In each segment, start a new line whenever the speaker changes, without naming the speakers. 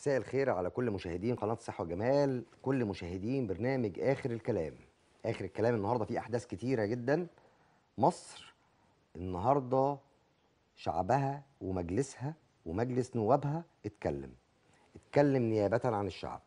مساء الخير على كل مشاهدين قناة الصحة والجمال كل مشاهدين برنامج آخر الكلام آخر الكلام النهاردة فيه أحداث كتيرة جدا مصر النهاردة شعبها ومجلسها ومجلس نوابها اتكلم اتكلم نيابة عن الشعب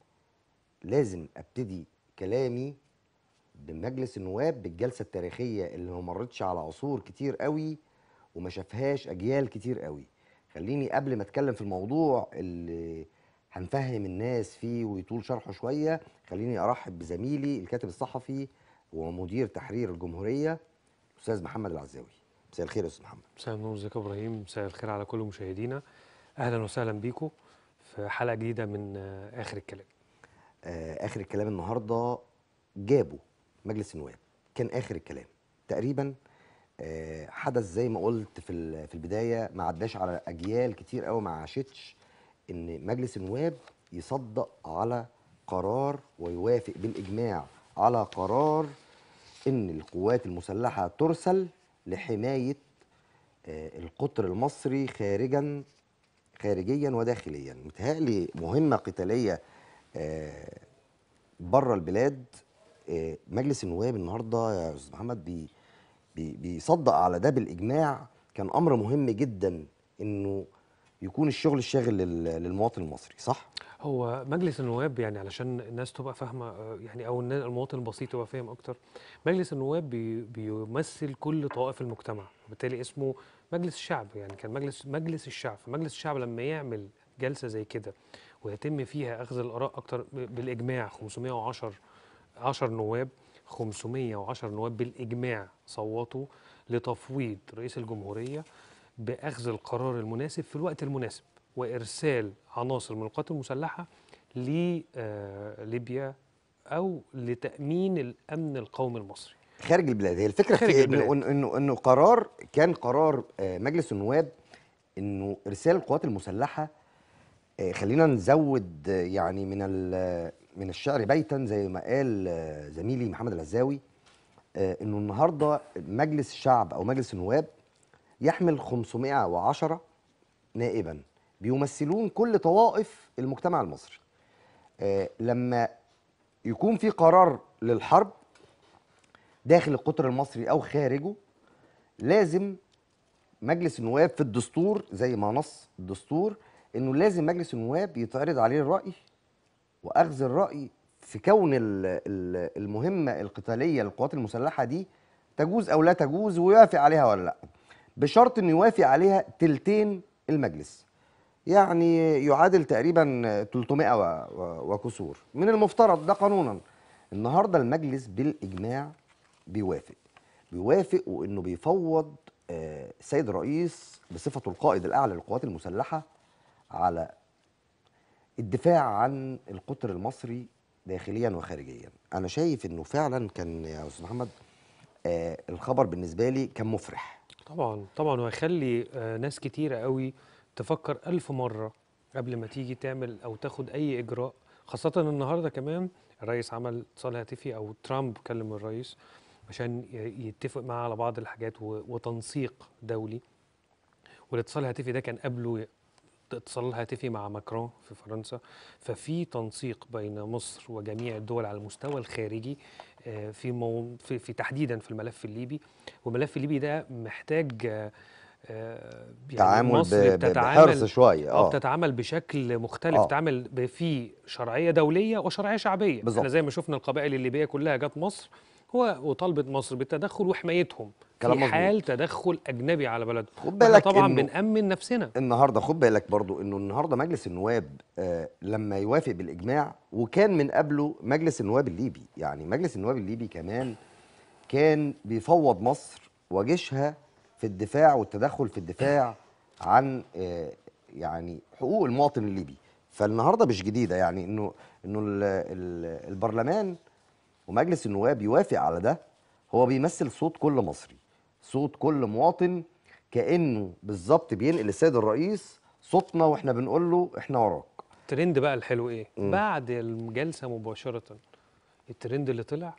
لازم ابتدي كلامي بمجلس النواب بالجلسة التاريخية اللي ما مرتش على عصور كتير قوي وما شافهاش أجيال كتير قوي خليني قبل ما اتكلم في الموضوع اللي هنفهم الناس فيه ويطول شرحه شويه خليني ارحب بزميلي الكاتب الصحفي ومدير تحرير الجمهوريه استاذ محمد العزاوي مساء الخير يا استاذ محمد
مساء النور ازيك يا ابراهيم مساء الخير على كل مشاهدينا اهلا وسهلا بيكم في حلقه جديده من آه، اخر الكلام
آه اخر الكلام النهارده جابوا مجلس النواب كان اخر الكلام تقريبا آه حدث زي ما قلت في ال- في البدايه ما عداش على اجيال كتير قوي ما عاشتش ان مجلس النواب يصدق على قرار ويوافق بالاجماع على قرار ان القوات المسلحه ترسل لحمايه آه، القطر المصري خارجا خارجيا وداخليا متهيألي مهمه قتاليه آه، بره البلاد آه، مجلس النواب النهارده يا استاذ محمد بي بي بيصدق على ده بالاجماع كان امر مهم جدا انه يكون الشغل الشاغل لل- للمواطن المصري صح
هو مجلس النواب يعني علشان الناس تبقى فاهمه آه، يعني او النا- المواطن البسيط يبقى فاهم اكتر مجلس النواب بي بيمثل كل طوائف المجتمع وبالتالي اسمه مجلس الشعب يعني كان مجلس مجلس الشعب فمجلس الشعب لما يعمل جلسه زي كده ويتم فيها اخذ الاراء اكتر ب- بالاجماع 510 10 نواب 510 نواب بالاجماع صوتوا لتفويض رئيس الجمهوريه باخذ القرار المناسب في الوقت المناسب وارسال عناصر من القوات المسلحه لليبيا او لتامين الامن القومي المصري
خارج البلاد هي الفكره
خارج
في إيه؟
البلاد.
انه انه انه, إنه قرار كان قرار آه، مجلس النواب انه ارسال القوات المسلحه آه، خلينا نزود آه، يعني من ال- من الشعر بيتا زي ما قال آه، زميلي محمد العزاوي آه، انه النهارده مجلس الشعب او مجلس النواب يحمل 510 نائبا بيمثلون كل طوائف المجتمع المصري آه، لما يكون في قرار للحرب داخل القطر المصري او خارجه لازم مجلس النواب في الدستور زي ما نص الدستور انه لازم مجلس النواب يتعرض عليه الراي واخذ الراي في كون ال- ال- المهمه القتاليه للقوات المسلحه دي تجوز او لا تجوز ويوافق عليها ولا لا بشرط انه يوافق عليها تلتين المجلس يعني يعادل تقريبا 300 و- و- وكسور من المفترض ده قانونا النهارده المجلس بالاجماع بيوافق بيوافق وانه بيفوض آه، السيد الرئيس بصفته القائد الاعلى للقوات المسلحه على الدفاع عن القطر المصري داخليا وخارجيا انا شايف انه فعلا كان يا استاذ محمد آه، الخبر بالنسبه لي كان مفرح
طبعا طبعا وهيخلي آه، ناس كتيرة قوي تفكر ألف مرة قبل ما تيجي تعمل أو تاخد أي إجراء خاصة النهاردة كمان الرئيس عمل اتصال هاتفي أو ترامب كلم الرئيس عشان ي- يتفق معاه على بعض الحاجات و- وتنسيق دولي والاتصال الهاتفي ده كان قبله اتصال الهاتفي مع ماكرون في فرنسا ففي تنسيق بين مصر وجميع الدول على المستوى الخارجي آه، في مو... في, في تحديدا في الملف الليبي والملف الليبي ده محتاج آه، آه، يعني
تعامل ب-
مصر
ب- بحرص شويه
اه
اه
بتتعامل بشكل مختلف
آه.
بتتعامل ب- في شرعيه دوليه وشرعيه شعبيه
بالظبط.
احنا زي ما شفنا القبائل الليبيه كلها جت مصر هو وطالبت مصر بالتدخل وحمايتهم
كلام
في
مظبوط.
حال تدخل اجنبي على بلدهم
خد
وإحنا
بالك
طبعا
إنه-
بنامن نفسنا
النهارده خد بالك برضو انه النهارده مجلس النواب آه لما يوافق بالاجماع وكان من قبله مجلس النواب الليبي يعني مجلس النواب الليبي كمان كان بيفوض مصر وجيشها في الدفاع والتدخل في الدفاع عن آه يعني حقوق المواطن الليبي فالنهارده مش جديده يعني انه انه ال- ال- البرلمان ومجلس النواب يوافق على ده هو بيمثل صوت كل مصري صوت كل مواطن كانه بالظبط بينقل السيد الرئيس صوتنا واحنا بنقول له احنا وراك
الترند بقى الحلو ايه
مم.
بعد الجلسه مباشره الترند اللي طلع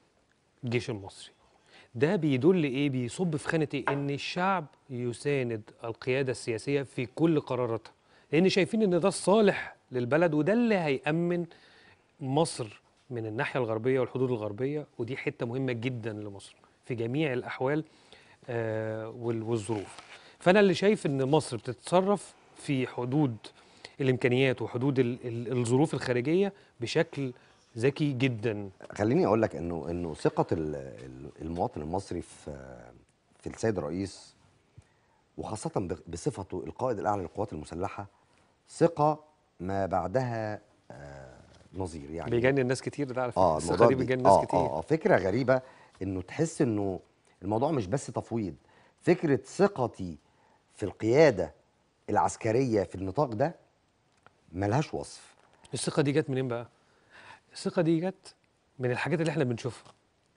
الجيش المصري ده بيدل ايه بيصب في خانه ايه ان الشعب يساند القياده السياسيه في كل قراراتها لان شايفين ان ده الصالح للبلد وده اللي هيأمن مصر من الناحية الغربية والحدود الغربية ودي حتة مهمة جدا لمصر في جميع الأحوال آه، وال- والظروف فأنا اللي شايف إن مصر بتتصرف في حدود الإمكانيات وحدود ال- ال- الظروف الخارجية بشكل ذكي جدا
خليني اقول لك انه انه ثقه ال- ال- المواطن المصري في في السيد الرئيس وخاصه ب- بصفته القائد الاعلى للقوات المسلحه ثقه ما بعدها آه، نظير يعني
بيجنن ناس كتير ده على فكرة
اه
الثقة
الموضوع
دي
بي-
بيجنن ناس
آه,
كتير
اه اه فكره غريبه انه تحس انه الموضوع مش بس تفويض فكره ثقتي في القياده العسكريه في النطاق ده ملهاش وصف
الثقة دي جت منين بقى؟ الثقة دي جت من الحاجات اللي احنا بنشوفها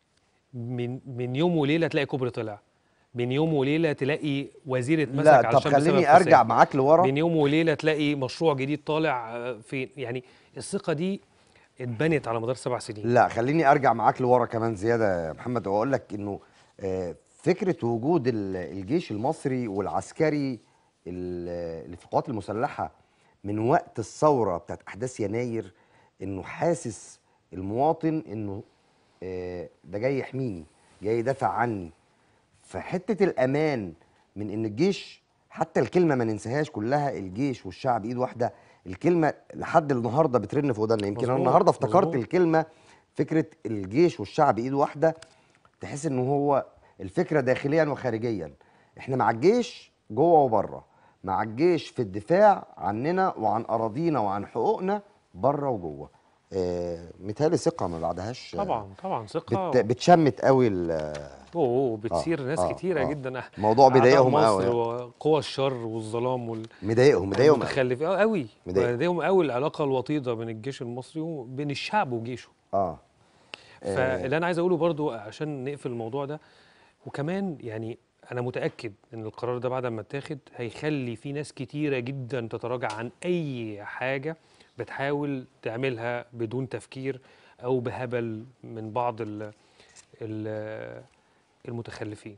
من من يوم وليلة تلاقي كوبري طلع من يوم وليلة تلاقي وزير اتمسك
لا طب
علشان بسبب
خليني ارجع
فساد.
معاك لورا
من يوم وليلة تلاقي مشروع جديد طالع آه، فين يعني الثقة دي اتبنت على مدار سبع سنين
لا خليني ارجع معاك لورا كمان زياده يا محمد واقول لك انه آه، فكره وجود ال- الجيش المصري والعسكري ال- اللي في القوات المسلحه من وقت الثوره بتاعت احداث يناير انه حاسس المواطن انه آه، ده جاي يحميني جاي يدافع عني فحته الامان من ان الجيش حتى الكلمه ما ننساهاش كلها الجيش والشعب ايد واحده الكلمه لحد النهارده بترن في ودنا يمكن انا
مظبوط،
النهارده افتكرت
مظبوط.
الكلمه فكره الجيش والشعب ايد واحده تحس ان هو الفكره داخليا وخارجيا احنا مع الجيش جوه وبره مع الجيش في الدفاع عننا وعن اراضينا وعن حقوقنا بره وجوه آه متهيألي ثقه ما بعدهاش آه،
طبعا طبعا ثقة
بت بتشمت قوي ال-
اوه أوه، بتصير ناس
آه،
كتيرة
آه.
جدا
الموضوع
أعداء
بيضايقهم
مصر
قوي
وقوى الشر والظلام وال
مضايقهم مضايقهم قوي.
متخلف اه قوي
مضايق.
مضايقهم قوي العلاقه الوطيده بين الجيش المصري وبين الشعب وجيشه
اه
فاللي انا عايز اقوله برضو عشان نقفل الموضوع ده وكمان يعني انا متاكد ان القرار ده بعد ما اتاخد هيخلي في ناس كتيره جدا تتراجع عن اي حاجه بتحاول تعملها بدون تفكير او بهبل من بعض ال ال المتخلفين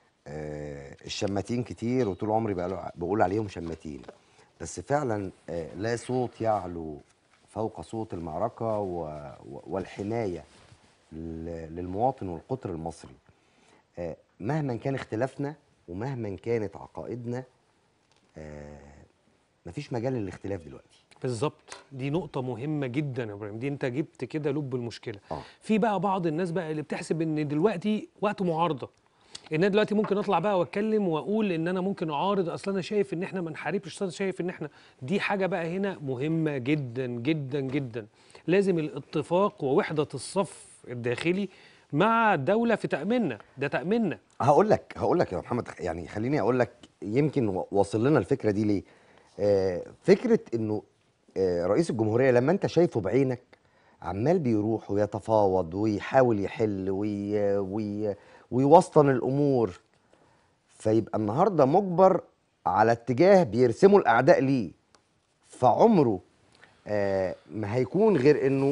آه، الشماتين كتير وطول عمري بقول- بقول عليهم شماتين بس فعلا آه، لا صوت يعلو فوق صوت المعركة و- و- والحماية لل- للمواطن والقطر المصري آه، مهما كان اختلافنا ومهما كانت عقائدنا آه، مفيش مجال للاختلاف دلوقتي
بالظبط دي نقطة مهمة جدا يا ابراهيم دي انت جبت كده لب المشكلة
اه
في بقى بعض الناس بقى اللي بتحسب ان دلوقتي وقت معارضة ان انا دلوقتي ممكن اطلع بقى واتكلم واقول ان انا ممكن اعارض اصل انا شايف ان احنا ما نحاربش أصل انا شايف ان احنا دي حاجة بقى هنا مهمة جدا جدا جدا لازم الاتفاق ووحدة الصف الداخلي مع الدولة في تأميننا ده تأميننا
هقول لك هقول لك يا محمد يعني خليني اقول لك يمكن و- واصل لنا الفكره دي ليه آه فكره انه آه رئيس الجمهوريه لما انت شايفه بعينك عمال بيروح ويتفاوض ويحاول يحل وي وي ويوسطن الامور فيبقى النهارده مجبر على اتجاه بيرسمه الاعداء ليه فعمره آه ما هيكون غير انه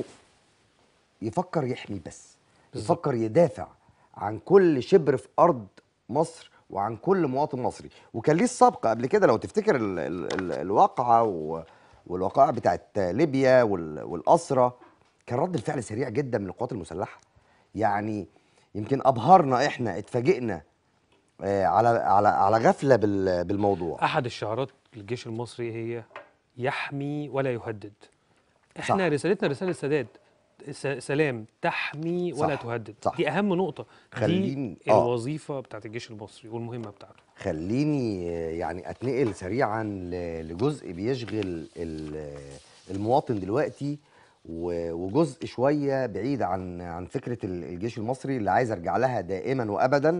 يفكر يحمي بس
بالظبط.
يفكر يدافع عن كل شبر في ارض مصر وعن كل مواطن مصري وكان ليه السابقه قبل كده لو تفتكر ال ال ال الواقعه و- والوقائع بتاعت ليبيا وال- والاسرى كان رد الفعل سريع جدا من القوات المسلحه يعني يمكن ابهرنا احنا اتفاجئنا آه، على على على غفله بال- بالموضوع
احد الشعارات للجيش المصري هي يحمي ولا يهدد احنا
صح.
رسالتنا رساله سداد س- سلام تحمي ولا
صح،
تهدد
صح.
دي اهم نقطه
خليني-
دي
آه.
الوظيفه بتاعت الجيش المصري والمهمه بتاعته
خليني آه، يعني اتنقل سريعا ل- لجزء بيشغل ال- المواطن دلوقتي و- وجزء شويه بعيد عن عن فكره ال- الجيش المصري اللي عايز ارجع لها دائما وابدا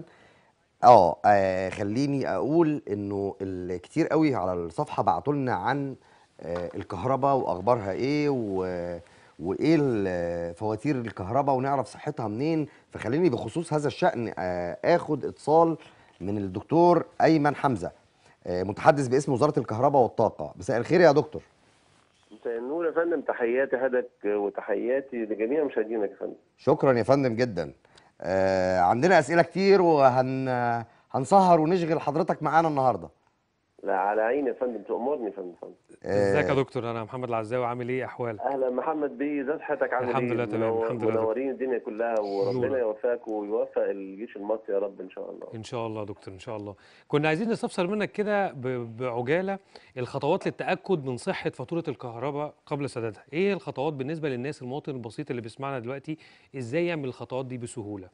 اه آه، خليني اقول انه ال- كتير قوي على الصفحه بعتوا لنا عن آه، الكهرباء واخبارها ايه و وايه ال- فواتير الكهرباء ونعرف صحتها منين فخليني بخصوص هذا الشأن آه، اخد اتصال من الدكتور ايمن حمزه آه، متحدث باسم وزاره الكهرباء والطاقه مساء الخير يا دكتور
مساء النور يا فندم تحياتي حضرتك وتحياتي لجميع مشاهدينك يا فندم
شكرا يا فندم جدا آه، عندنا اسئله كتير وهن هنسهر ونشغل حضرتك معانا النهارده
لا على عيني يا فندم تأمرني يا فندم فندم.
ازيك يا دكتور انا محمد العزاوي عامل ايه احوالك
اهلا محمد بيه ازي صحتك عامل
الحمد
ايه
لله تمام،
منور-
الحمد لله.
منورين الدنيا كلها وربنا
نور.
يوفقك ويوفق الجيش المصري يا رب ان شاء الله
ان شاء الله يا دكتور ان شاء الله كنا عايزين نستفسر منك كده ب- بعجاله الخطوات للتاكد من صحه فاتوره الكهرباء قبل سدادها ايه الخطوات بالنسبه للناس المواطن البسيط اللي بيسمعنا دلوقتي ازاي يعمل الخطوات دي بسهوله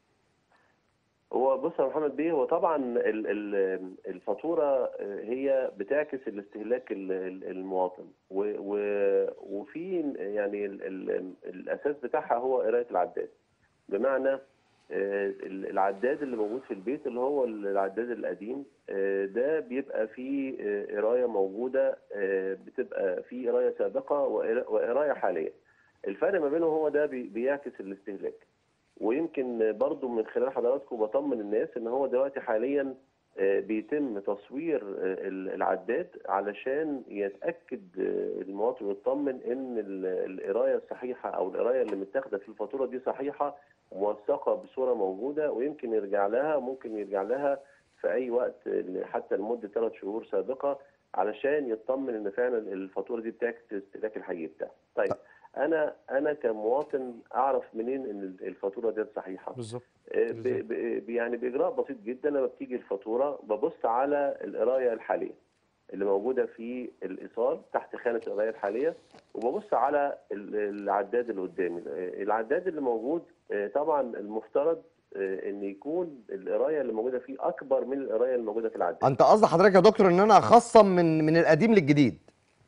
هو بص يا محمد بيه هو طبعا ال- ال- الفاتوره هي بتعكس الاستهلاك ال- ال- المواطن و- و- وفي يعني ال- ال- الاساس بتاعها هو قرايه العداد بمعنى آه، ال- العداد اللي موجود في البيت اللي هو العداد القديم آه، ده بيبقى فيه آه، قرايه موجوده آه، بتبقى فيه قرايه سابقه وقرا- وقرايه حاليه الفرق ما بينهم هو ده بي- بيعكس الاستهلاك ويمكن برضو من خلال حضراتكم بطمن الناس ان هو دلوقتي حاليا آه، بيتم تصوير آه، ال- العداد علشان يتاكد آه، المواطن ويطمن ان ال- القرايه الصحيحه او القرايه اللي متاخده في الفاتوره دي صحيحه موثقه بصوره موجوده ويمكن يرجع لها ممكن يرجع لها في اي وقت آه، حتى لمده ثلاث شهور سابقه علشان يطمن ان فعلا الفاتوره دي بتعكس الاستهلاك الحقيقي بتاعه. طيب انا انا كمواطن اعرف منين ان الفاتوره دي صحيحه؟
بالظبط
ب- ب- يعني باجراء بسيط جدا لما بتيجي الفاتوره ببص على القرايه الحاليه اللي موجوده في الايصال تحت خانه القرايه الحاليه وببص على ال- العداد اللي قدامي العداد اللي موجود آه، طبعا المفترض آه، ان يكون القرايه اللي موجوده فيه اكبر من القرايه اللي موجوده في العداد
انت قصد حضرتك يا دكتور ان انا اخصم من من القديم للجديد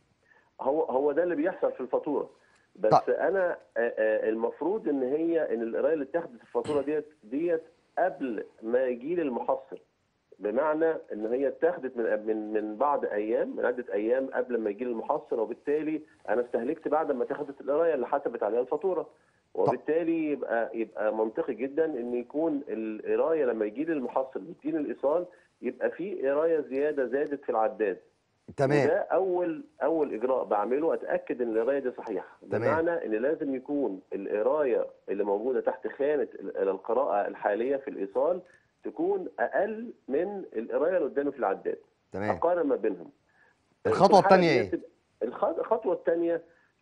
هو هو ده اللي بيحصل في الفاتوره بس
طيب.
انا آه، آه، المفروض ان هي ان القرايه اللي اتاخدت في الفاتوره ديت ديت قبل ما يجي لي المحصل بمعنى ان هي اتاخدت من من من بعض ايام من عده ايام قبل ما يجي لي المحصل وبالتالي انا استهلكت بعد ما اتاخدت القرايه اللي حسبت عليها الفاتوره وبالتالي يبقى يبقى منطقي جدا ان يكون القرايه لما يجي لي المحصل ويديني الايصال يبقى في قرايه زياده زادت في العداد
تمام
وده اول اول اجراء بعمله اتاكد ان القرايه دي صحيحه
تمام.
بمعنى ان لازم يكون القرايه اللي موجوده تحت خانه ال- القراءه الحاليه في الايصال تكون اقل من القرايه اللي قدامي في العداد
تمام
اقارن ما بينهم
الخطوه
في الحالة
الثانيه
ديت
ايه
تبقى- الخ- الخطوه الثانيه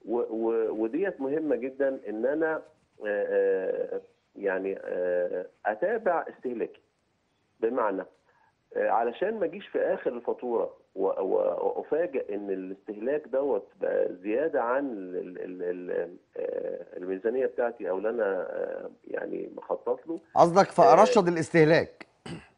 وديت مهمه جدا ان انا آه، آه، يعني آه، اتابع استهلاكي بمعنى آه، علشان ما اجيش في اخر الفاتوره و- و- وافاجئ ان الاستهلاك دوت بقى زياده عن ال- ال- ال- آه، الميزانيه بتاعتي او اللي انا آه، يعني مخطط له
قصدك في ارشد الاستهلاك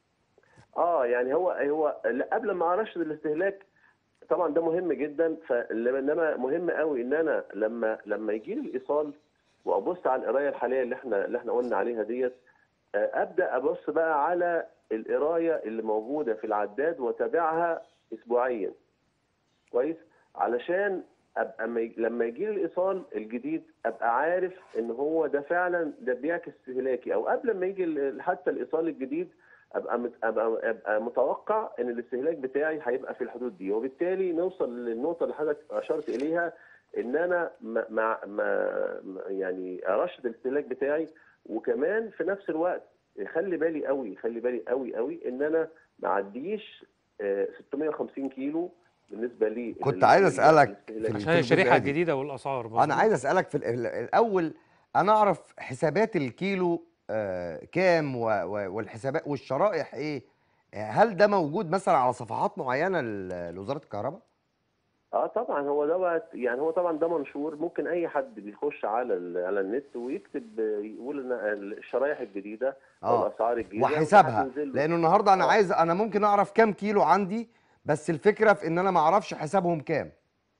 اه يعني هو هو لا، قبل ما ارشد الاستهلاك طبعا ده مهم جدا فانما مهم قوي ان انا لما لما يجي لي الايصال وابص على القرايه الحاليه اللي احنا اللي احنا قلنا عليها ديت آه، ابدا ابص بقى على القرايه اللي موجوده في العداد واتابعها اسبوعيا كويس علشان ابقى ما ي- لما يجي لي الايصال الجديد ابقى عارف ان هو ده فعلا ده بيعكس استهلاكي او قبل ما يجي ال- حتى الايصال الجديد ابقى مت- ابقى ابقى متوقع ان الاستهلاك بتاعي هيبقى في الحدود دي وبالتالي نوصل للنقطه اللي حضرتك اشرت اليها ان انا ما ما ما ما- يعني ارشد الاستهلاك بتاعي وكمان في نفس الوقت خلي بالي قوي خلي بالي قوي قوي ان انا ما اعديش آه، 650 كيلو بالنسبه لي
كنت
لل-
عايز
لل-
أسألك
للاستهلاك.
في
عشان
الجزئية
الشريحه
دي.
الجديده والاسعار
انا
مظبوط؟
عايز اسالك في ال- ال- الاول انا اعرف حسابات الكيلو آه، كام و- و- والحسابات والشرائح ايه آه، هل ده موجود مثلا على صفحات معينه ل- لوزاره الكهرباء
اه طبعا هو دوت يعني هو طبعا ده منشور ممكن اي حد بيخش على ال- على النت ويكتب آه، يقول ان الشرايح الجديده او
اه
الاسعار الجديده
وحسابها
وهتنزل له.
لانه النهارده انا
آه.
عايز انا ممكن اعرف كام كيلو عندي بس الفكره في ان انا ما اعرفش حسابهم كام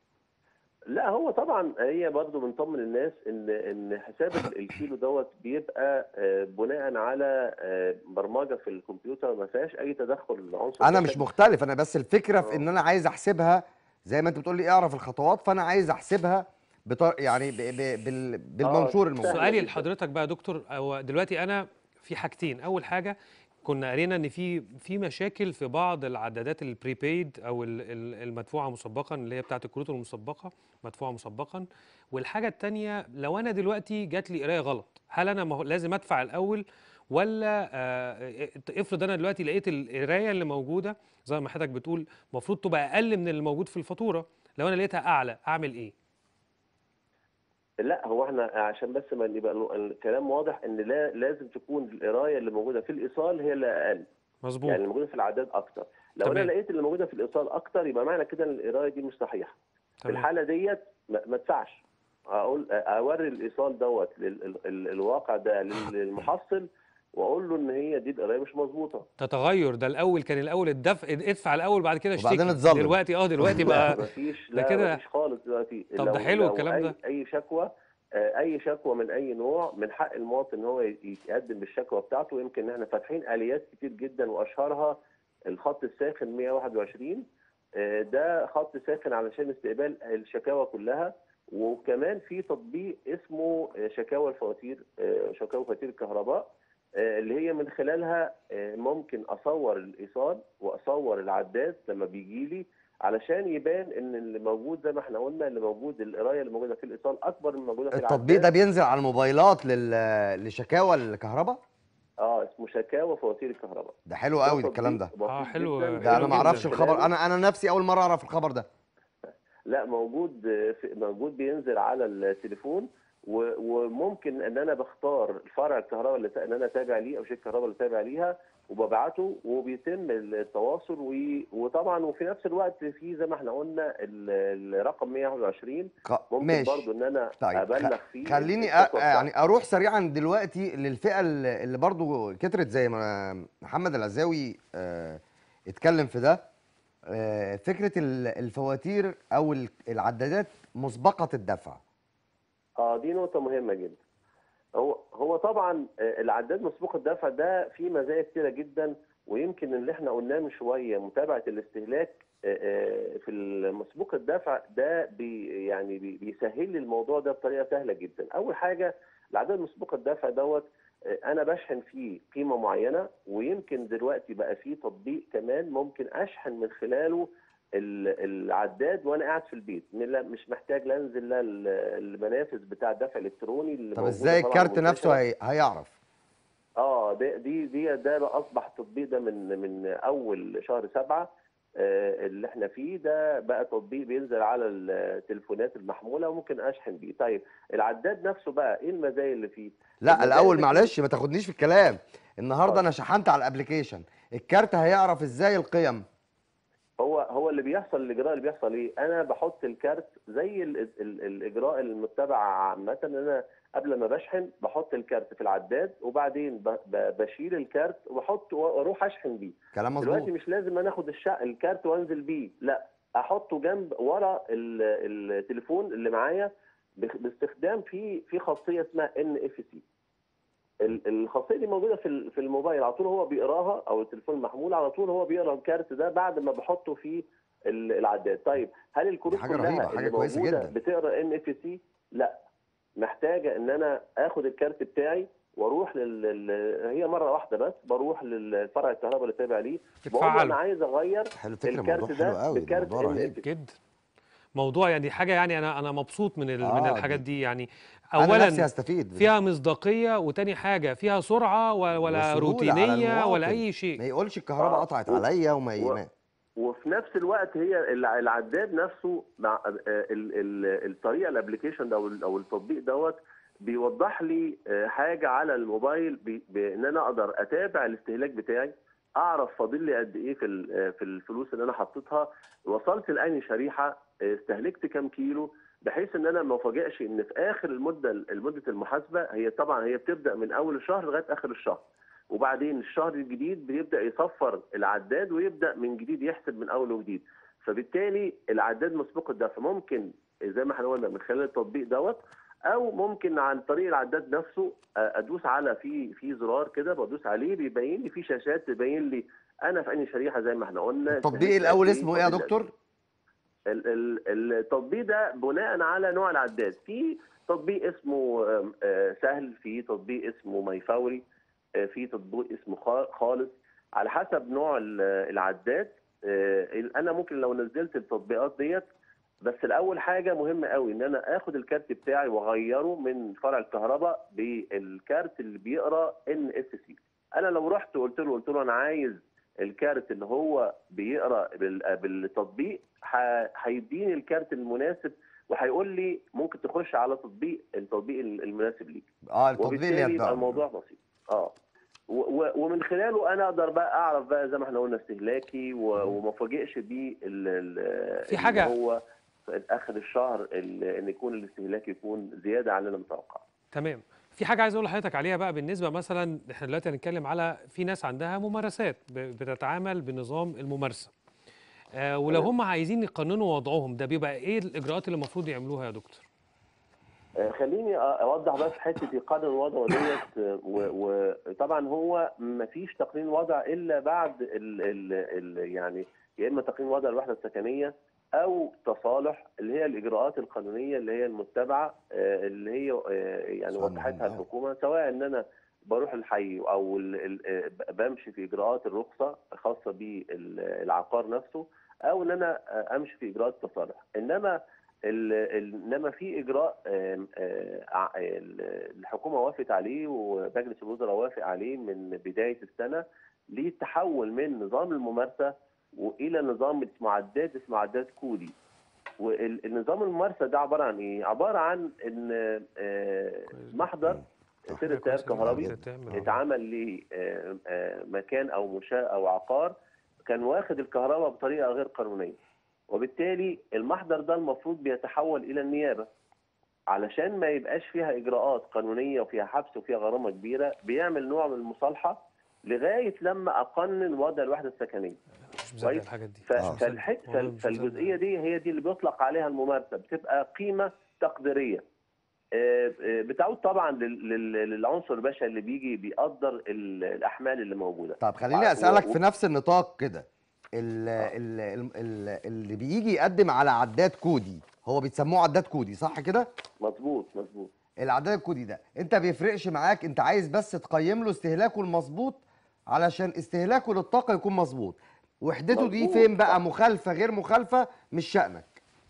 لا هو طبعا هي برضو بنطمن الناس ان ان حساب ال- الكيلو دوت بيبقى آه، بناء على آه، برمجه في الكمبيوتر ما فيهاش اي تدخل عنصر
انا
بشري.
مش مختلف انا بس الفكره في
آه.
ان انا عايز احسبها زي ما انت بتقول لي اعرف الخطوات فانا عايز احسبها بطر... يعني ب... ب... بال... بالمنشور الموجود
سهلة
سؤالي
جداً.
لحضرتك بقى يا دكتور هو دلوقتي انا في حاجتين اول حاجه كنا قرينا ان في في مشاكل في بعض العدادات البريبيد او ال- ال- المدفوعه مسبقا اللي هي بتاعه الكروت المسبقه مدفوعه مسبقا والحاجه الثانيه لو انا دلوقتي جات لي قرايه غلط هل انا مه- لازم ادفع الاول ولا آه، افرض انا دلوقتي لقيت القرايه اللي موجوده زي ما حضرتك بتقول المفروض تبقى اقل من اللي موجود في الفاتوره لو انا لقيتها اعلى اعمل ايه
لا هو احنا عشان بس ما يبقى الكلام واضح ان لا لازم تكون القرايه اللي موجوده في الايصال هي اللي اقل
مظبوط
يعني اللي موجوده في العداد اكتر لو انا
تمام.
لقيت اللي موجوده في الايصال اكتر يبقى معنى كده ان القرايه دي مش صحيحه في
تمام.
الحاله ديت ما ما ادفعش اقول اوري الايصال دوت لل- ال- ال- الواقع ده لل- للمحصل واقول له ان هي دي القرايه مش مظبوطه
ده تغير ده الاول كان الاول الدفع ادفع الاول بعد كده اشتكي
وبعدين اتظلم.
دلوقتي اه دلوقتي
لا
بقى
مفيش
ده
لا
كده-
مفيش خالص دلوقتي
طب ده
لو-
حلو
لو
الكلام
أي
ده.
اي شكوى آه، اي شكوى من اي نوع من حق المواطن ان هو ي- يقدم بالشكوى بتاعته يمكن ان احنا فاتحين اليات كتير جدا واشهرها الخط الساخن 121 آه، ده خط ساخن علشان استقبال الشكاوى كلها وكمان في تطبيق اسمه آه، شكاوى الفواتير آه، شكاوى فواتير الكهرباء آه، اللي هي من خلالها آه، ممكن اصور الايصال واصور العداد لما بيجي لي علشان يبان ان اللي موجود زي ما احنا قلنا اللي موجود القرايه اللي موجوده في الايصال اكبر من الموجوده في
التطبيق ده
العداد
بينزل على الموبايلات لل... لشكاوى الكهرباء
اه اسمه شكاوى فواتير الكهرباء
ده حلو قوي
ده
الكلام ده
تطبيق
آه،
بسيط
حلو-
جداً.
ده انا ما
جداً.
اعرفش الخبر انا انا نفسي اول مره اعرف الخبر ده
لا موجود في موجود بينزل على التليفون و- وممكن ان انا بختار الفرع الكهرباء اللي تا- ان انا تابع ليه او شركه الكهرباء اللي تابع ليها وببعته وبيتم التواصل و- وطبعا وفي نفس الوقت في زي ما احنا قلنا ال- الرقم 121
ق-
ممكن
ماشي
برضو ان انا
طيب
ابلغ
خ-
فيه
خليني أ...
الشكوى بتاعتي.
يعني اروح سريعا دلوقتي للفئه اللي اللي برضو كترت زي ما محمد العزاوي آه، اتكلم في ده آه، فكره ال- الفواتير او ال- العدادات مسبقه الدفع
اه دي نقطة مهمة جدا. هو هو طبعا آه، العداد مسبوق الدفع ده فيه مزايا كتيرة جدا ويمكن اللي احنا قلناه من شوية متابعة الاستهلاك آه، آه، في مسبوق الدفع ده بي يعني بي- بيسهل لي الموضوع ده بطريقة سهلة جدا. أول حاجة العداد مسبوق الدفع دوت آه، أنا بشحن فيه قيمة معينة ويمكن دلوقتي بقى فيه تطبيق كمان ممكن أشحن من خلاله ال- العداد وانا قاعد في البيت م- لا- مش محتاج لا انزل لا ال- المنافذ بتاع الدفع الالكتروني اللي
طب
موجودة
ازاي
طبعاً
الكارت نفسه
منتشرة.
هي... هيعرف
اه ده دي دي ده بقى اصبح التطبيق ده من من اول شهر سبعة آه، اللي احنا فيه ده بقى تطبيق بينزل على التليفونات المحموله وممكن اشحن بيه طيب العداد نفسه بقى ايه المزايا اللي فيه
لا
المزايا
الاول
اللي فيه-
معلش ما تاخدنيش في الكلام النهارده
اتفضل.
انا شحنت على الابلكيشن الكارت هيعرف ازاي القيم
هو هو اللي بيحصل الاجراء اللي بيحصل ايه؟ انا بحط الكارت زي ال ال الاجراء المتبع عامه ان انا قبل ما بشحن بحط الكارت في العداد وبعدين ب- ب- بشيل الكارت واحطه واروح اشحن بيه.
كلام
دلوقتي
مظبوط
مش لازم انا اخد الشق الكارت وانزل بيه، لا احطه جنب ورا ال- التليفون اللي معايا بخ- باستخدام في في خاصيه اسمها ان اف سي. الخاصيه دي موجوده في ال- في الموبايل على طول هو بيقراها او التليفون المحمول على طول هو بيقرا الكارت ده بعد ما بحطه في ال- العداد طيب هل الكروت
حاجة
كلها
رهيبة، حاجة
اللي
كويسة
موجوده
جدا.
بتقرا ان اف سي لا محتاجه ان انا اخد الكارت بتاعي واروح لل لل- هي مره واحده بس بروح للفرع الكهرباء اللي تابع ليه بقول له
تتفعل.
انا عايز اغير
حلو فكره
الكارت
موضوع
ده
حلو قوي
بكارت
موضوع
NFS.
رهيب
جدا موضوع يعني حاجه يعني انا انا مبسوط من ال- من
آه،
الحاجات
دي-
دي يعني
انا نفسي
اولا
هستفيد
فيها مصداقيه وتاني حاجه فيها سرعه و- ولا
وسهولة على
روتينيه ولا
المواطن.
اي
ما
شيء
يقولش الكهرباء
آه،
قطعت
و-
عليا وما ي...
و-
ما-
وفي نفس الوقت هي الع- العداد نفسه مع آه، ال- ال- الطريقه الابلكيشن ده او ال- او التطبيق دوت بيوضح لي آه، حاجه على الموبايل بي- بان انا اقدر اتابع الاستهلاك بتاعي اعرف فاضل لي قد ايه في ال- آه، في الفلوس اللي انا حطيتها وصلت لاني شريحه آه، استهلكت كام كيلو بحيث ان انا ما افاجئش ان في اخر المده المده المحاسبه هي طبعا هي بتبدا من اول الشهر لغايه اخر الشهر وبعدين الشهر الجديد بيبدا يصفر العداد ويبدا من جديد يحسب من اول وجديد فبالتالي العداد مسبوق الدفع ممكن زي ما احنا قلنا من خلال التطبيق دوت او ممكن عن طريق العداد نفسه آه، ادوس على في في زرار كده بدوس عليه بيبين لي في شاشات تبين لي انا في انهي شريحه زي ما احنا قلنا
التطبيق
استهلكت
الاول
قد إيه،
اسمه ايه يا
فاضل
دكتور
ال- ال- التطبيق ده بناء على نوع العداد في تطبيق اسمه آم، آه، سهل في تطبيق اسمه ماي فوري آه، في تطبيق اسمه خا- خالص على حسب نوع ال- العداد آه، انا ممكن لو نزلت التطبيقات ديت بس الاول حاجه مهمه قوي ان انا اخد الكارت بتاعي واغيره من فرع الكهرباء بالكارت اللي بيقرا ان اس سي انا لو رحت قلت له قلت له انا عايز الكارت اللي هو بيقرا بال- بالتطبيق ه- هيديني الكارت المناسب وهيقول لي ممكن تخش على تطبيق التطبيق المناسب ليك
اه التطبيق اللي
وبالتالي يبقى
يتبعه.
الموضوع بسيط اه و- و- ومن خلاله انا اقدر بقى اعرف بقى زي ما احنا قلنا استهلاكي و- وما افاجئش بيه ال- ال-
في
اللي
حاجة-
هو في اخر الشهر ال- ان يكون الاستهلاك يكون زياده عن اللي انا متوقعه
تمام في حاجه عايز اقول لحضرتك عليها بقى بالنسبه مثلا احنا دلوقتي هنتكلم على في ناس عندها ممارسات ب- بتتعامل بنظام الممارسه آه ولو
تمام.
هم عايزين يقننوا وضعهم ده بيبقى ايه الاجراءات اللي المفروض يعملوها يا دكتور
آه، خليني أ- اوضح بس حته ايقاد الوضع ديت آه، و- وطبعا هو ما فيش تقنين وضع الا بعد ال ال ال يعني يا اما تقنين وضع الوحده السكنيه او تصالح اللي هي الاجراءات القانونيه اللي هي المتبعه آه، اللي هي آه، يعني
صحيح.
وضحتها
آه.
الحكومه سواء ان انا بروح الحي او ال- ال- آه، بمشي في اجراءات الرخصه خاصه بالعقار نفسه او ان انا آه، امشي في اجراءات التصالح انما ال- ال- انما في اجراء آم، آه، ع- ال- الحكومه وافقت عليه ومجلس الوزراء وافق عليه من بدايه السنه للتحول من نظام الممارسه والى نظام اسمه عداد اسمه عداد كودي والنظام الممارسه ده عباره عن ايه؟ عباره عن ان آه،
كويس.
محضر سير التيار الكهربي
تعمل
اتعمل لمكان او منشاه او عقار كان واخد الكهرباء بطريقه غير قانونيه وبالتالي المحضر ده المفروض بيتحول الى النيابه علشان ما يبقاش فيها اجراءات قانونيه وفيها حبس وفيها غرامه كبيره بيعمل نوع من المصالحه لغايه لما اقنن وضع الوحده السكنيه
مش مصدق
كويس.
الحاجات دي
ف-
آه.
فالحت
والله
فال-
مش
فالجزئيه
مصدق.
دي هي دي اللي بيطلق عليها الممارسه بتبقى قيمه تقديريه آه، آه، بتعود طبعا لل- لل- للعنصر البشري اللي بيجي بيقدر ال- الاحمال اللي موجوده
طب خليني
و-
اسالك
و-
في نفس النطاق كده ال-
آه.
ال- ال- ال- اللي بيجي يقدم على عداد كودي هو بيسموه عداد كودي صح كده
مظبوط مظبوط
العداد الكودي ده انت بيفرقش معاك انت عايز بس تقيم له استهلاكه المظبوط علشان استهلاكه للطاقه يكون مظبوط وحدته دي
مظبوط،
فين بقى
صح.
مخالفه غير مخالفه مش شأنك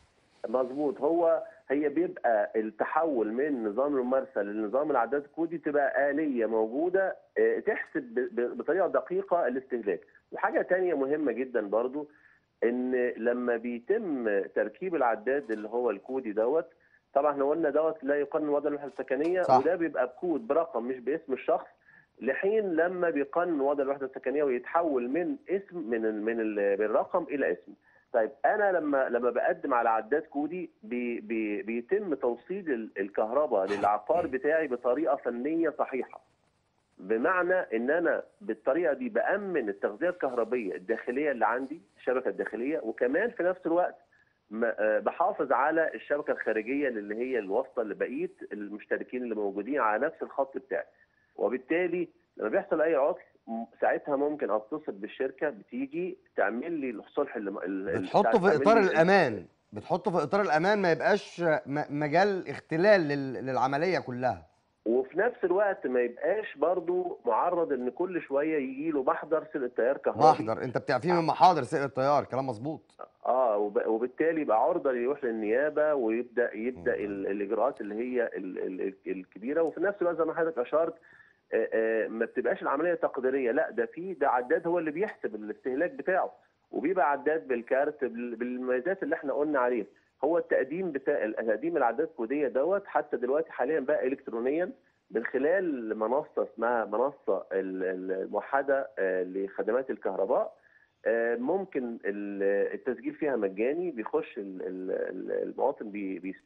مظبوط هو هي بيبقى التحول من نظام الممارسه لنظام العداد الكودي تبقى آلية موجودة آه، تحسب ب- ب- بطريقة دقيقة الاستهلاك وحاجة تانية مهمة جدا برضو ان لما بيتم تركيب العداد اللي هو الكودي دوت طبعا احنا قلنا دوت لا يقنن وضع الوحدة السكنية
صح.
وده بيبقى بكود برقم مش باسم الشخص لحين لما بيقنن وضع الوحدة السكنية ويتحول من اسم من ال من ال- من الرقم الى اسم طيب انا لما لما بقدم على عداد كودي بي بي بيتم توصيل ال- الكهرباء للعقار بتاعي بطريقه فنيه صحيحه بمعنى ان انا بالطريقه دي بامن التغذيه الكهربيه الداخليه اللي عندي الشبكه الداخليه وكمان في نفس الوقت م- آه، بحافظ على الشبكه الخارجيه اللي هي الواسطه لبقيه المشتركين اللي موجودين على نفس الخط بتاعي وبالتالي لما بيحصل اي عطل م- ساعتها ممكن اتصل بالشركه بتيجي تعمل لي الصلح اللي اللي
بتحطه في
تعمل
اطار
لي-
الامان بتحطه في اطار الامان ما يبقاش م- مجال اختلال لل- للعمليه كلها
وفي نفس الوقت ما يبقاش برضو معرض ان كل شويه يجي له محضر سرقه تيار كهربي
محضر انت بتعفيه من محاضر سير التيار كلام مظبوط
اه وب- وبالتالي يبقى عرضه يروح للنيابه ويبدا يبدا
مم.
ال- الاجراءات اللي هي ال- ال- الكبيره وفي نفس الوقت زي ما حضرتك اشرت آه، آه، ما بتبقاش العمليه تقديريه لا ده في ده عداد هو اللي بيحسب الاستهلاك بتاعه وبيبقى عداد بالكارت بال- بالمميزات اللي احنا قلنا عليها هو التقديم بتاع تقديم العداد الكوديه دوت حتى دلوقتي حاليا بقى الكترونيا من خلال منصه اسمها منصه ال- ال- الموحده آه، لخدمات الكهرباء آه، ممكن ال- التسجيل فيها مجاني بيخش ال- ال- ال- المواطن بي بي-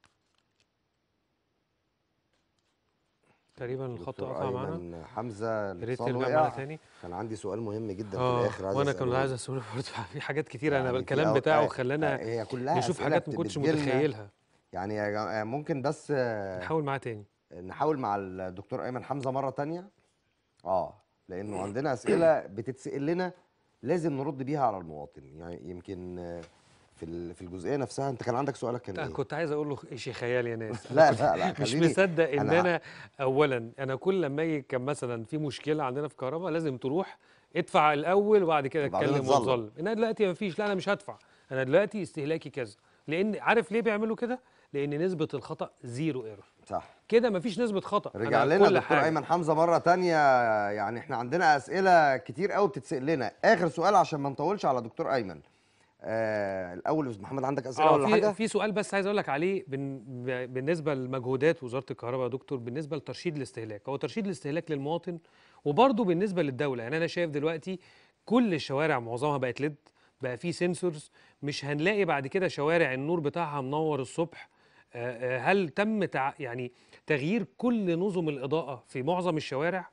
تقريبا الخط
دكتور
قطع معانا
ايمن حمزه
يا ريت
الاتصال
ترجع معانا
وقع
تاني
كان عندي سؤال مهم جدا في
اه
الاخر عايز
وانا كنت
أسأله
عايز
لك.
اسال برضه في حاجات كتيره انا
يعني في
الكلام
الأول-
بتاعه
آه،
خلانا
هي كلها
نشوف
أسئلة
حاجات ما كنتش
بتجيلنا.
متخيلها
يعني يا جماعة ممكن بس آه،
نحاول معاه تاني
نحاول مع الدكتور ايمن حمزه مره تانية اه لانه عندنا اسئله بتتسال لنا لازم نرد بيها على المواطن يعني يمكن آه، في ال- في الجزئيه نفسها انت كان عندك سؤالك كان
لا
ايه
كنت عايز اقول له شيء خيال يا ناس
لا لا لا
مش
خليني
مصدق ان
أنا-
انا اولا انا كل لما اجي كان مثلا في مشكله عندنا في الكهرباء لازم تروح ادفع الاول وبعد كده
وبعدين
اتكلم
تظلم.
وتظلم انا دلوقتي ما فيش لا انا مش هدفع انا دلوقتي استهلاكي كذا لان عارف ليه بيعملوا كده لان نسبه الخطا زيرو ايرور
صح
كده مفيش نسبه خطا
رجع
أنا
لنا
كل
دكتور
حاجة.
ايمن حمزه مره تانية يعني احنا عندنا اسئله كتير قوي بتتسال لنا اخر سؤال عشان ما نطولش على دكتور ايمن آه الاول يا استاذ محمد عندك اسئله
اه
ولا
في
حاجه
في سؤال بس عايز اقول لك عليه بن ب- بالنسبه لمجهودات وزاره الكهرباء يا دكتور بالنسبه لترشيد الاستهلاك هو ترشيد الاستهلاك للمواطن وبرضه بالنسبه للدوله يعني انا شايف دلوقتي كل الشوارع معظمها بقت ليد بقى في سنسورز مش هنلاقي بعد كده شوارع النور بتاعها منور الصبح آه، آه، هل تم تع... يعني تغيير كل نظم الاضاءه في معظم الشوارع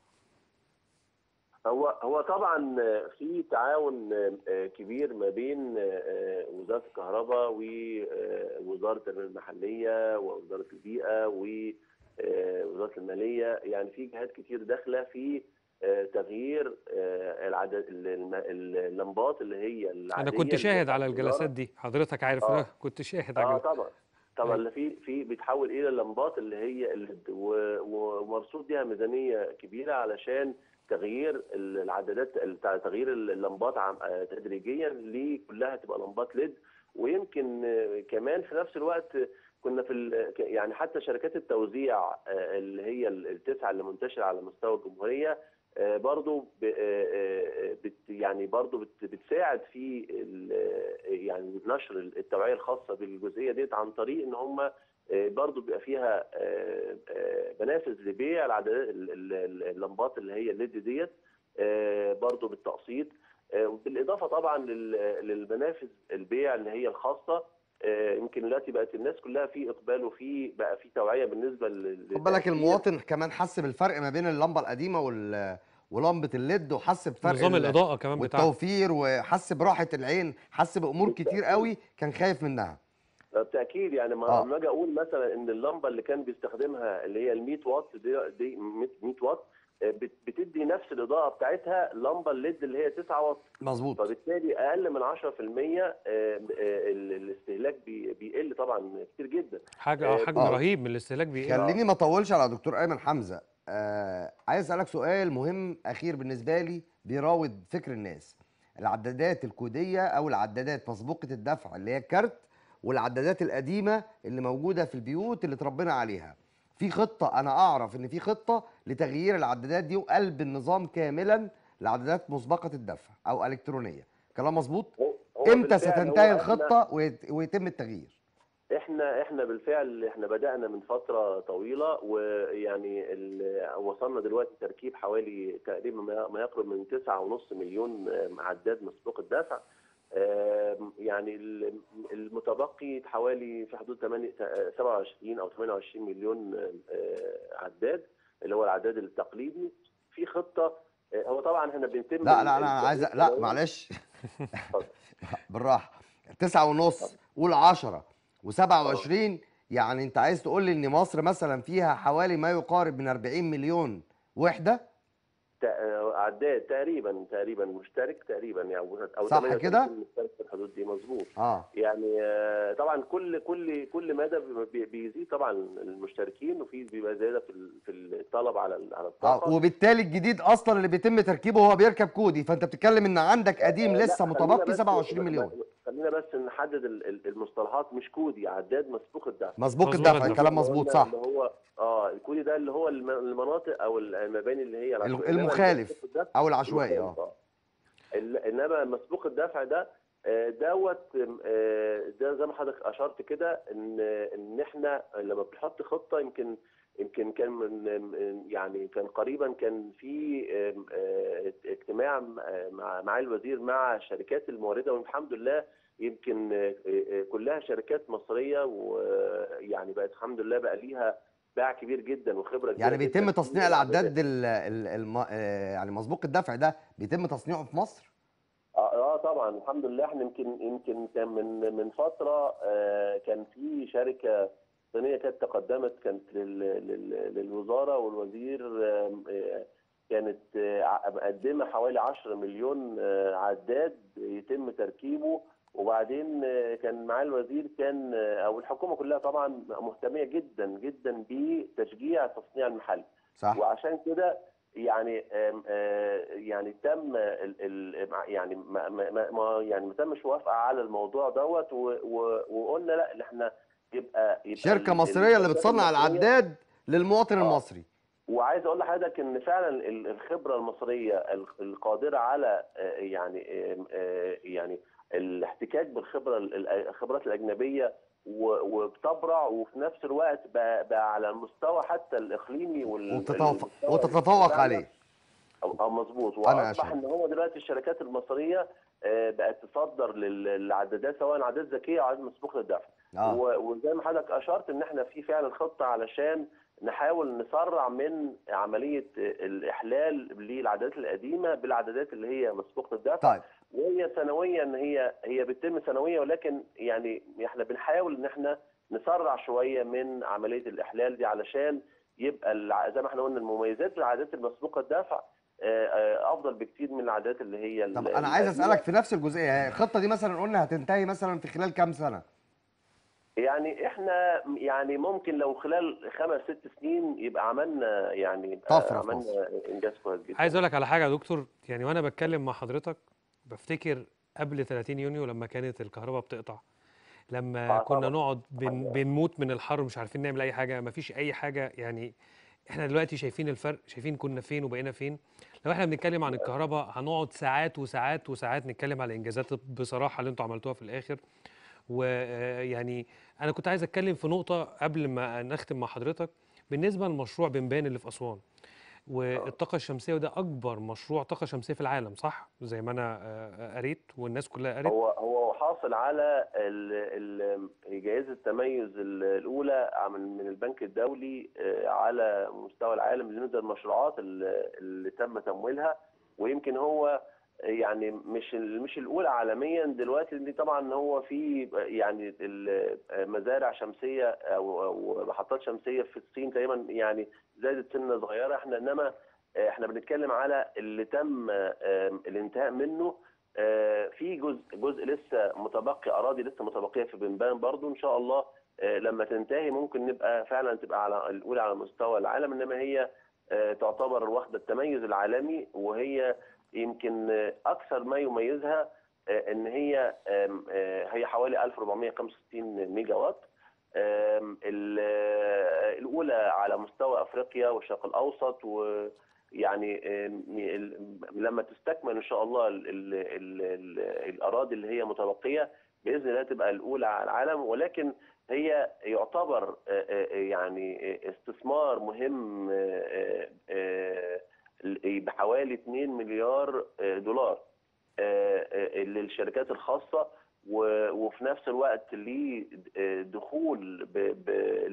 هو هو طبعا في تعاون كبير ما بين وزاره الكهرباء ووزاره التنميه المحليه ووزاره البيئه ووزاره الماليه يعني في جهات كتير داخله في تغيير العدد اللمبات اللي هي
انا
العاديه
كنت
اللي
شاهد على
بتاعت
الجلسات دي حضرتك عارف
آه.
أنا كنت شاهد على
اه
الجلسات.
طبعا طبعا
أيوة.
اللي في في بيتحول الى اللمبات اللي هي الليد و- ومرصود ليها ميزانيه كبيره علشان تغيير العدادات بتاع تغيير اللمبات عم- آه، تدريجيا لكلها تبقى لمبات ليد ويمكن آه، كمان في نفس الوقت كنا في ال- ك- يعني حتى شركات التوزيع آه، اللي هي ال- التسعه اللي منتشره على مستوى الجمهوريه آه، برضو ب- آه، آه، بت يعني برضو بت- بتساعد في ال- يعني نشر التوعيه الخاصه بالجزئيه ديت عن طريق ان هم برضو بيبقى فيها آه، آه، منافذ لبيع العدادات ال- ال- ال- اللمبات اللي هي الليد ديت آه، برضو بالتقسيط آه، بالاضافه طبعا لل- للمنافذ البيع اللي هي الخاصه آه، يمكن دلوقتي بقت الناس كلها في اقبال وفي بقى في توعيه بالنسبه لل
خد بالك
للتأثير.
المواطن كمان حس بالفرق ما بين اللمبه القديمه وال ولمبه الليد وحس بفرق
نظام
ال-
الاضاءه كمان بتاعها
والتوفير وحس براحه العين حس بامور كتير قوي كان خايف منها
بالتاكيد يعني ما
آه.
لما اجي اقول مثلا ان اللمبه اللي كان بيستخدمها اللي هي ال 100 واط دي, دي 100 واط آه، بت- بتدي نفس الاضاءه بتاعتها اللمبه الليد اللي هي 9 واط
مظبوط
فبالتالي اقل من 10% آه، آه، ال- الاستهلاك بي- بيقل طبعا كتير جدا
حاجه اه
آه،
حجم
آه.
رهيب من الاستهلاك بيقل
خليني ما اطولش على دكتور ايمن حمزه آه عايز اسالك سؤال مهم اخير بالنسبه لي بيراود فكر الناس العدادات الكوديه او العدادات مسبوقه الدفع اللي هي الكارت والعدادات القديمه اللي موجوده في البيوت اللي اتربينا عليها في خطه انا اعرف ان في خطه لتغيير العدادات دي وقلب النظام كاملا لعدادات مسبقه الدفع او الكترونيه كلام مظبوط
هو- هو
امتى
بالفعل
ستنتهي
هو إحنا-
الخطه ويت- ويتم التغيير
احنا احنا بالفعل احنا بدانا من فتره طويله ويعني ال- وصلنا دلوقتي تركيب حوالي تقريبا ما ما يقرب من 9.5 مليون عداد مسبوق الدفع آم، يعني ال- المتبقي حوالي في حدود 8 27 او 28 مليون آه، عداد اللي هو العداد التقليدي في خطه آه، هو طبعا احنا بنتم
لا لا انا
ال-
عايز لا معلش
اتفضل.
بالراحه تسعة ونص قول 10 و27 يعني انت عايز تقول لي ان مصر مثلا فيها حوالي ما يقارب من 40 مليون وحده
تا- عداد تقريبا تقريبا مشترك تقريبا يعني او
صح
38
كده؟
مشترك في الحدود دي مظبوط
اه
يعني آه، طبعا كل كل كل مدى بي- بيزيد طبعا المشتركين وفي بيبقى زياده في ال- في الطلب على ال- على
اه
الطاقه
وبالتالي الجديد اصلا اللي بيتم تركيبه هو بيركب كودي فانت بتتكلم ان عندك قديم
آه، لا،
لسه
خلينا
متبقي
بس-
27 مليون
خلينا بس نحدد ال- ال- المصطلحات مش كودي عداد مسبوق الدفع
مسبوق
مظبوط
الدفع
الدفع.
الكلام مظبوط صح
اللي هو اه الكودي ده اللي هو الم- المناطق او المباني اللي هي العشوائية. إنما
المخالف
مسبوق الدفع
او العشوائي
المخالف،
اه
ال- انما مسبوق الدفع ده آه، دوت آه، ده زي ما حضرتك اشرت كده ان ان احنا لما بنحط خطه يمكن يمكن كان من من- يعني كان قريبا كان في آم، آه، اجتماع مع مع الوزير مع الشركات المورده والحمد لله يمكن آه، آه، كلها شركات مصريه ويعني بقت الحمد لله بقى ليها باع كبير جدا وخبره كبيره
يعني بيتم
جداً في
تصنيع
العدادات.
العداد ال- ال- الم- آه، يعني مسبوق الدفع ده بيتم تصنيعه في مصر
اه آه طبعا الحمد لله احنا يمكن يمكن كان من من فتره آه كان في شركه صينيه كانت تقدمت كانت لل لل للوزاره والوزير آم، آه كانت آه، ع- مقدمه حوالي 10 مليون آه، عداد يتم تركيبه وبعدين آه، كان معاه الوزير كان آه، او الحكومه كلها طبعا مهتميه جدا جدا بتشجيع التصنيع المحلي
صح
وعشان كده يعني آم، آه، يعني تم ال- ال- يعني ما ما ما- ما يعني ما تمش موافقه على الموضوع دوت و- و- وقلنا لا اللي احنا يبقى يبقى
شركه
ال-
مصريه اللي
الشركات
بتصنع
المصرية
العداد للمواطن
آه.
المصري
وعايز اقول لحضرتك ان فعلا ال- الخبره المصريه ال- القادره على آه، يعني آم، آه، يعني الاحتكاك بالخبره ال- الخبرات الاجنبيه و- وبتبرع وفي نفس الوقت بقى, بقى على المستوى حتى الاقليمي وال
وتتفوق
المستوى
وتتفوق
بتاعنا.
عليه
أو أو مظبوط
أنا
واصبح
أشهد.
ان هو دلوقتي الشركات المصريه آه، بقت تصدر لل- للعدادات سواء عداد ذكيه او عداد مسبوق للدفع
اه
و- وزي ما حضرتك اشرت ان احنا في فعلا خطه علشان نحاول نسرع من عمليه الاحلال للعدادات القديمه بالعدادات اللي هي مسبوقه الدفع
طيب
وهي سنويا هي هي بتتم سنويا ولكن يعني احنا بنحاول ان احنا نسرع شويه من عمليه الاحلال دي علشان يبقى الع- زي ما احنا قلنا المميزات العادات المسبوقه الدفع آه، آه، افضل بكتير من العادات اللي هي ال-
طب انا عايز
القديمة.
اسالك في نفس الجزئيه الخطه دي مثلا قلنا هتنتهي مثلا في خلال كام سنه
يعني احنا يعني ممكن لو خلال خمس ست سنين يبقى عملنا يعني يبقى
طفرة في
عملنا انجاز كويس جدا
عايز اقول لك على حاجه يا دكتور يعني وانا بتكلم مع حضرتك بفتكر قبل 30 يونيو لما كانت الكهرباء بتقطع لما
آه
كنا
طبعاً.
نقعد بن بنموت من الحر مش عارفين نعمل اي حاجه مفيش اي حاجه يعني احنا دلوقتي شايفين الفرق شايفين كنا فين وبقينا فين لو احنا بنتكلم عن الكهرباء هنقعد ساعات وساعات وساعات نتكلم على الانجازات بصراحه اللي انتوا عملتوها في الاخر ويعني انا كنت عايز اتكلم في نقطه قبل ما نختم مع حضرتك بالنسبه لمشروع بنبان اللي في اسوان والطاقه الشمسيه وده اكبر مشروع طاقه شمسيه في العالم صح زي ما انا آه، قريت والناس كلها قريت
هو هو حاصل على ال- ال- جائزه التميز ال- الاولى من من البنك الدولي آه، على مستوى العالم لندى المشروعات اللي اللي تم تمويلها ويمكن هو يعني مش ال- مش الاولى عالميا دلوقتي دي طبعا هو في يعني ال- مزارع شمسيه او او محطات شمسيه في الصين تقريبا يعني زادت سنه صغيره احنا انما احنا بنتكلم على اللي تم آه، الانتهاء منه آه، في جزء جزء لسه متبقي اراضي لسه متبقيه في بنبان برضو ان شاء الله آه، لما تنتهي ممكن نبقى فعلا تبقى على الاولى على مستوى العالم انما هي آه، تعتبر واخده التميز العالمي وهي يمكن آه، اكثر ما يميزها آه، ان هي آم، آه، هي حوالي 1465 ميجا وات آم، ال- آه، الاولى على مستوى افريقيا والشرق الاوسط و يعني آم، ال- لما تستكمل ان شاء الله ال ال ال ال الاراضي اللي هي متبقيه باذن الله تبقى الاولى على العالم ولكن هي يعتبر آه، آه، يعني استثمار مهم آه، آه، آه، بحوالي 2 مليار آه، دولار آه، آه، للشركات الخاصه و- وفي نفس الوقت ليه دخول ب- ب-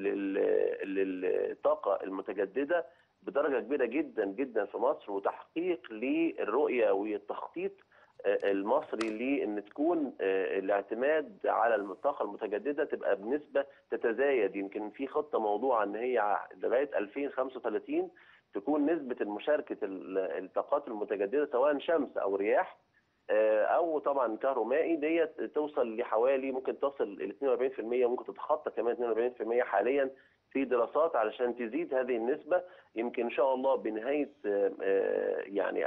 لل- للطاقه المتجدده بدرجه كبيره جدا جدا في مصر وتحقيق للرؤيه والتخطيط آه، المصري لان تكون آه، الاعتماد على الطاقه المتجدده تبقى بنسبه تتزايد يمكن في خطه موضوعه ان هي ع- لغايه 2035 تكون نسبه المشاركه ال- الطاقات المتجدده سواء شمس او رياح آه، او طبعا كهرومائي ديت توصل لحوالي ممكن تصل ل 42% ممكن تتخطى كمان 42% حاليا في دراسات علشان تزيد هذه النسبه يمكن ان شاء الله بنهايه آه، آه، يعني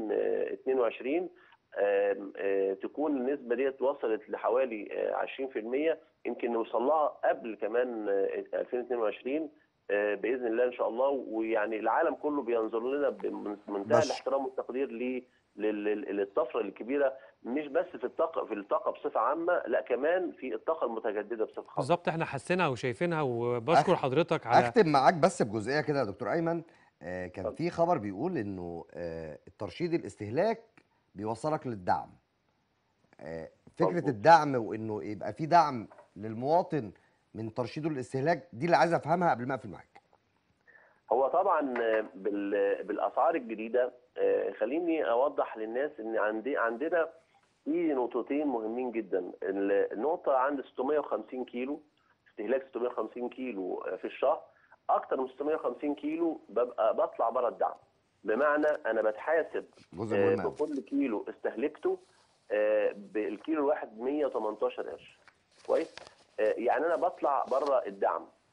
2022 آم، آه، تكون النسبه ديت وصلت لحوالي آه، 20% يمكن نوصل لها قبل كمان آه، 2022 آه، باذن الله ان شاء الله ويعني العالم كله بينظر لنا بمنتهى
بس-
الاحترام والتقدير ل لل- لل- للطفره الكبيره مش بس في الطاقه في الطاقه بصفه عامه لا كمان في الطاقه المتجدده بصفه خاصه
بالظبط احنا حاسينها وشايفينها وبشكر
أخ-
حضرتك على
اختم معاك بس بجزئيه كده يا دكتور ايمن آه، كان
اتفضل.
في خبر بيقول انه آه، الترشيد الاستهلاك بيوصلك للدعم آه، فكره
مظبوط.
الدعم وانه يبقى في دعم للمواطن من ترشيده للاستهلاك دي اللي عايز افهمها قبل ما اقفل معاك
هو طبعا بال- بالاسعار الجديده آه، خليني اوضح للناس ان عندي عندنا في نقطتين مهمين جدا النقطه عند 650 كيلو استهلاك 650 كيلو في الشهر اكتر من 650 كيلو ببقى بطلع بره الدعم بمعنى انا بتحاسب
جزء
آه،
مهم أوي.
بكل كيلو استهلكته آه، بالكيلو الواحد 118 قرش كويس آه، يعني انا بطلع بره الدعم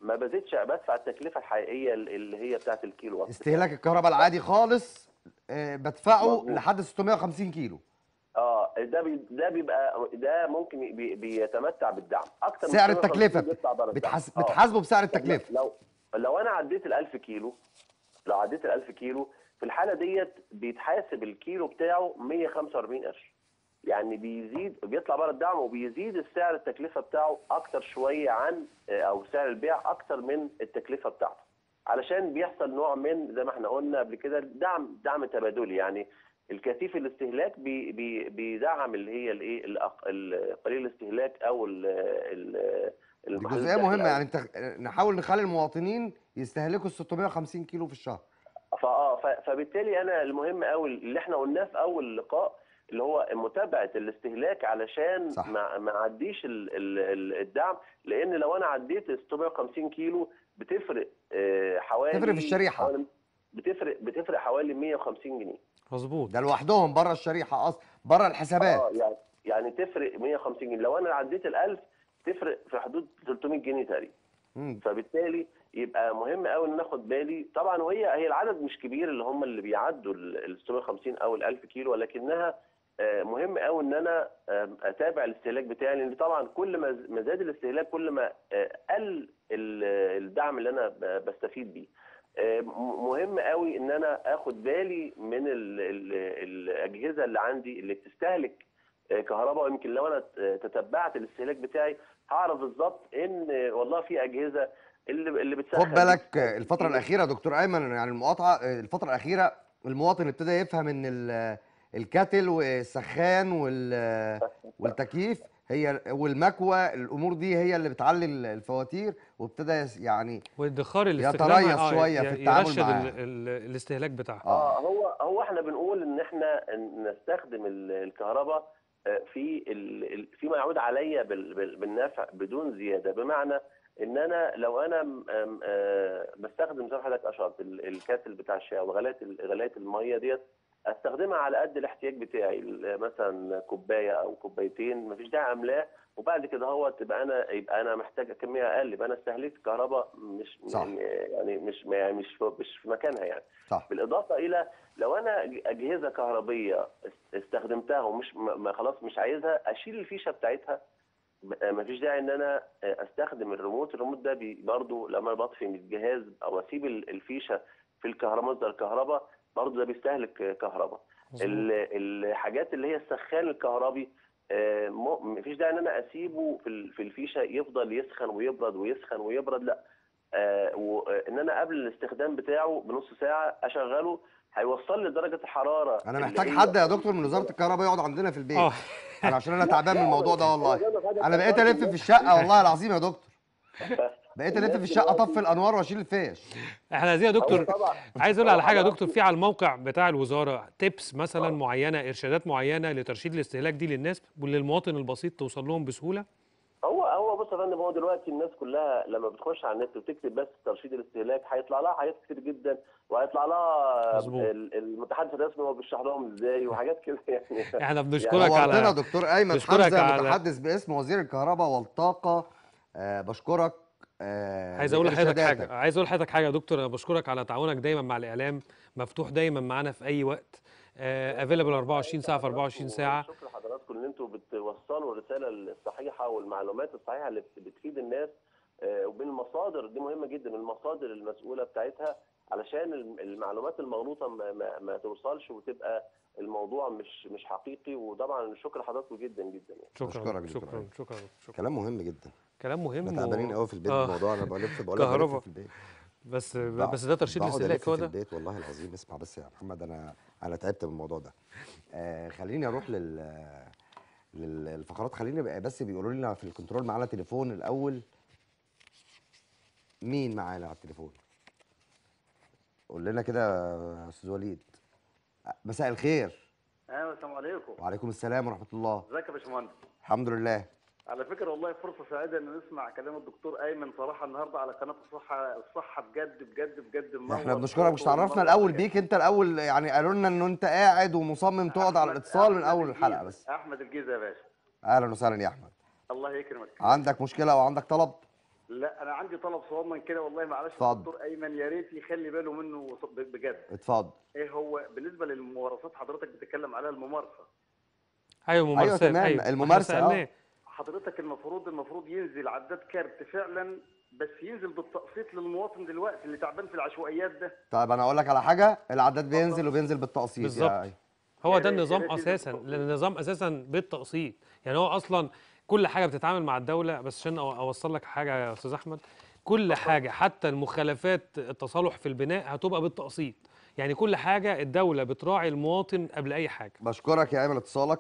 ما بزيدش بدفع التكلفه الحقيقيه اللي هي بتاعت الكيلو وات
استهلاك الكهرباء العادي خالص آه، بدفعه
مظبوط.
لحد 650 كيلو
اه ده بي ده بيبقى ده ممكن بي بيتمتع بالدعم اكتر من
سعر
250
التكلفه
بيطلع بره الدعم.
بتحس...
آه.
بتحاسبه بسعر التكلفه
لو لو انا عديت ال 1000 كيلو لو عديت ال 1000 كيلو في الحاله ديت بيتحاسب الكيلو بتاعه 145 قرش يعني بيزيد بيطلع بره الدعم وبيزيد السعر التكلفه بتاعه اكتر شويه عن او سعر البيع اكتر من التكلفه بتاعته علشان بيحصل نوع من زي ما احنا قلنا قبل كده دعم دعم تبادلي يعني الكثيف الاستهلاك بي بي بيدعم اللي هي الايه الأق- ال- قليل الاستهلاك او ال ال
دي
المحل
جزئيه
الداخلي
مهمه
أو
يعني انت نحاول نخلي المواطنين يستهلكوا ال 650 كيلو في الشهر
فاه ف- فبالتالي انا المهم قوي اللي احنا قلناه في اول لقاء اللي هو متابعه الاستهلاك علشان
صح.
ما ما اعديش ال- ال- ال- الدعم لان لو انا عديت ال 650 كيلو بتفرق آه، حوالي
تفرق في الشريحة.
حوالي- بتفرق بتفرق حوالي 150 جنيه
مظبوط
ده لوحدهم بره الشريحه اصلا بره الحسابات
اه يعني يعني تفرق 150 جنيه لو انا عديت ال 1000 تفرق في حدود 300 جنيه تقريبا
مم.
فبالتالي يبقى مهم قوي ان ناخد بالي طبعا وهي هي العدد مش كبير اللي هم اللي بيعدوا ال 650 او ال 1000 كيلو ولكنها آه، مهم قوي ان انا آه، اتابع الاستهلاك بتاعي لان طبعا كل ما ز- ما زاد الاستهلاك كل ما آه، قل ال- الدعم اللي انا ب- بستفيد بيه آه، م- مهم قوي ان انا اخد بالي من ال ال الاجهزه اللي عندي اللي بتستهلك آه، كهرباء ويمكن لو انا ت- تتبعت الاستهلاك بتاعي هعرف بالظبط ان آه، والله في اجهزه اللي اللي بتسخن
خد بالك
دي-
آه، الفتره الاخيره يا دكتور ايمن يعني المقاطعه آه، الفتره الاخيره المواطن ابتدى يفهم ان ال- الكاتل والسخان وال- والتكييف هي والمكوى الامور دي هي اللي بتعلي ال- الفواتير وابتدى يس- يعني
والادخار الاستخدام
يتريث شوية في التعامل
يرشد
معاه.
ال- ال- الاستهلاك بتاعها
اه هو هو احنا بنقول ان احنا نستخدم ال- الكهرباء آه، في ال- ال- فيما يعود عليا بال- بال- بالنفع بدون زياده بمعنى ان انا لو انا م- آم، آه، بستخدم زي ما حضرتك اشرت ال- الكاتل بتاع الشاي وغلايه ال- غلايه الميه ديت استخدمها على قد الاحتياج بتاعي ال- مثلا كوبايه او كوبايتين مفيش داعي املاه وبعد كده هو تبقى انا يبقى انا محتاج كميه اقل يبقى انا استهلكت كهرباء مش
صح.
يعني مش يعني مش في- مش في مكانها يعني
صح
بالاضافه الى لو انا اجهزه كهربيه است- استخدمتها ومش ما ما خلاص مش عايزها اشيل الفيشه بتاعتها ما فيش داعي ان انا استخدم الريموت الريموت ده بي- برضو لما بطفي من الجهاز او اسيب ال- الفيشه في الكهرباء مصدر الكهرباء برضو ده بيستهلك كهرباء
مظبوط.
ال- الحاجات اللي هي السخان الكهربي آه، مو- مفيش داعي ان انا اسيبه في ال- في الفيشه يفضل يسخن ويبرد ويسخن ويبرد لا آه، وان انا قبل الاستخدام بتاعه بنص ساعه اشغله هيوصل لي درجه الحراره
انا
اللي
محتاج
هي-
حد يا دكتور من وزاره الكهرباء يقعد عندنا في البيت
اه
انا عشان انا تعبان من الموضوع ده والله
زي ما حضرتك
انا بقيت
ذكرت
الف في الشقه والله العظيم يا دكتور بقيت الف في الشقه اطفي الانوار واشيل الفيش
احنا عايزين يا دكتور
طبعا
عايز اقول على حاجه يا
طبعاً.
دكتور في على الموقع بتاع الوزاره تيبس مثلا معينه ارشادات معينه لترشيد الاستهلاك دي للناس وللمواطن البسيط توصل لهم بسهوله
هو هو بص يا فندم هو دلوقتي الناس كلها لما بتخش على النت وتكتب بس ترشيد الاستهلاك هيطلع لها حاجات كتير جدا وهيطلع لها
مظبوط.
ال- المتحدث الرسمي هو بيشرح لهم ازاي وحاجات كده يعني
احنا بنشكرك
نورتنا
على
دكتور ايمن
بشكرك
حمزه
على-
متحدث باسم وزير الكهرباء والطاقه آه بشكرك آه
عايز اقول لحضرتك
لإرشاداتك.
حاجه عايز اقول لحضرتك حاجه يا دكتور انا بشكرك على تعاونك دايما مع الاعلام مفتوح دايما معانا في اي وقت افيلبل 24 ساعه في 24 ساعه
شكرا لحضراتكم ان انتم بتوصلوا الرساله الصحيحه والمعلومات الصحيحه اللي بت- بتفيد الناس آه، وبين المصادر دي مهمه جدا المصادر المسؤوله بتاعتها علشان الم- المعلومات المغلوطه ما, ما, ما توصلش وتبقى الموضوع مش مش حقيقي وطبعا شكرا لحضراتكم جدا جدا يعني
شكرا
بشكرك دكتور
شكرا
أيمن.
شكرا شكرا
كلام مهم جدا
كلام مهم
احنا
و-
تعبانين قوي في البيت
آه.
بالموضوع انا بلف بقول لك
كهرباء.
بلف في البيت
بس
بقعد-
بس ده ترشيد
بقعد
الاستهلاك
ألف
هو
في
ده
البيت والله العظيم اسمع بس يا محمد انا انا تعبت من الموضوع ده آه خليني اروح لل للفقرات خليني بقى بس بيقولوا لنا في الكنترول معانا تليفون الاول مين معانا على التليفون قول لنا كده يا استاذ وليد مساء الخير
ايوه السلام عليكم
وعليكم السلام ورحمه الله
ازيك يا باشمهندس
الحمد لله
على فكره والله فرصه سعيده ان نسمع كلام الدكتور ايمن صراحه النهارده على قناه الصحه الصحه بجد بجد بجد منور
احنا بنشكرك مش
صوته
تعرفنا
ومنور
الاول
حاجات.
بيك انت الاول يعني قالوا لنا ان انت قاعد ومصمم تقعد على
أحمد-
الاتصال من
أحمد
اول الحلقه
الجيزة.
بس
احمد الجيزه يا باشا
اهلا وسهلا يا احمد
الله يكرمك
عندك مشكله او عندك طلب
لا انا عندي طلب صغنن كده والله معلش
اتفضل.
الدكتور ايمن يا ريت يخلي باله منه ب- بجد
اتفضل
ايه هو بالنسبه للممارسات حضرتك بتتكلم عليها الممارسه
ايوه ممارسات
تمام،
أيوة. ما إحنا
الممارسة، آه.
سألناه.
حضرتك المفروض المفروض ينزل عداد كارت فعلا بس ينزل بالتقسيط للمواطن دلوقتي اللي تعبان في العشوائيات ده
طيب انا اقول لك على حاجه العداد بينزل وبينزل بالتقسيط
بالظبط.
يعني
هو
يا
ده
ريت- يا
النظام
ريت ينزل
اساسا
بالتقسيط.
النظام اساسا بالتقسيط يعني هو اصلا كل حاجه بتتعامل مع الدوله بس عشان أو- اوصل لك حاجه يا استاذ احمد كل حاجه حتى المخالفات التصالح في البناء هتبقى بالتقسيط يعني كل حاجه الدوله بتراعي المواطن قبل اي حاجه
بشكرك يا ايمن اتصالك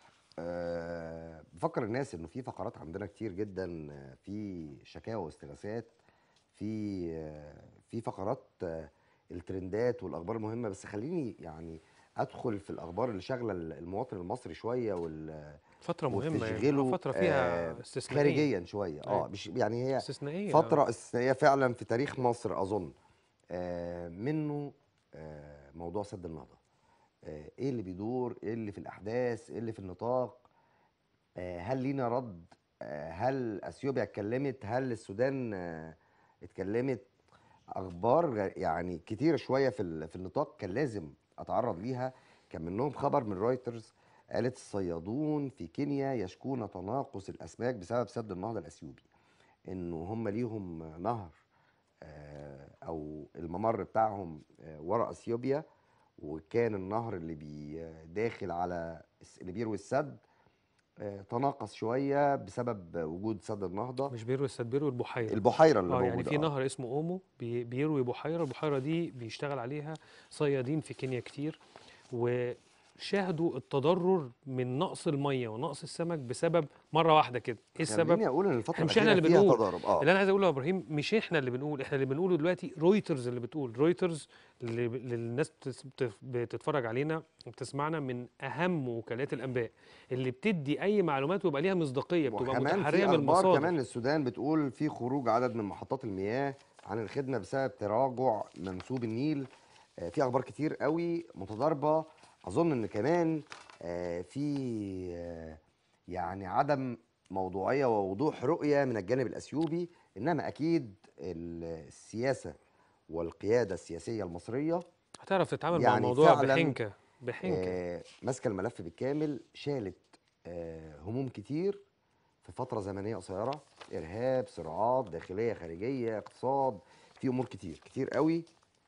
أه بفكر الناس انه في فقرات عندنا كتير جدا آه، في شكاوى واستغاثات في آه، في فقرات آه، الترندات والاخبار المهمه بس خليني يعني ادخل في الاخبار اللي شاغله المواطن المصري شويه وال
فتره مهمه يعني
وتشغيله
آه، فتره فيها
آه،
استثنائيه
خارجيا شويه اه
أيوة.
مش يعني هي
استثنائيه
فترة استثنائية فعلا في تاريخ مصر أظن آه منه آه موضوع سد النهضة آه إيه اللي بيدور إيه اللي في الأحداث إيه اللي في النطاق آه هل لينا رد آه هل أثيوبيا اتكلمت هل السودان آه اتكلمت أخبار غ- يعني كتير شوية في ال- في النطاق كان لازم أتعرض ليها كان منهم خبر من رويترز قالت الصيادون في كينيا يشكون تناقص الأسماك بسبب سد النهضة الأثيوبي انه هم ليهم نهر آه، او الممر بتاعهم آه، ورا اثيوبيا وكان النهر اللي بي داخل على الس- اللي بيروي السد آه، تناقص شويه بسبب وجود سد النهضه
مش بيروي السد بيروي البحيره
البحيره اللي
اه
موجوده
يعني في
آه.
نهر اسمه اومو بي- بيروي بحيره البحيره دي بيشتغل عليها صيادين في كينيا كتير وشاهدوا التضرر من نقص الميه ونقص السمك بسبب مره واحده كده ايه السبب
خليني اقول ان الفتره
مش احنا
الاخيره
اللي
فيها
بنقول.
تضارب اه
اللي انا عايز اقوله يا ابراهيم مش احنا اللي بنقول احنا اللي بنقوله دلوقتي رويترز اللي بتقول رويترز اللي ب- اللي الناس بتس- بتف- بتتفرج علينا وبتسمعنا من اهم وكالات الانباء اللي بتدي اي معلومات ويبقى ليها مصداقيه بتبقى
وكمان
متحريه
في
من
اخبار
المصادر
كمان السودان بتقول في خروج عدد من محطات المياه عن الخدمه بسبب تراجع منسوب النيل آه، في اخبار كتير قوي متضاربه اظن ان كمان آه، في آه، يعني عدم موضوعيه ووضوح رؤيه من الجانب الاثيوبي انما اكيد ال- السياسه والقياده السياسيه المصريه
هتعرف تتعامل مع
يعني
الموضوع
فعلاً،
بحنكه بحنكه
آه، ماسكه الملف بالكامل شالت آه، هموم كتير في فتره زمنيه قصيره ارهاب صراعات داخليه خارجيه اقتصاد في امور كتير كتير قوي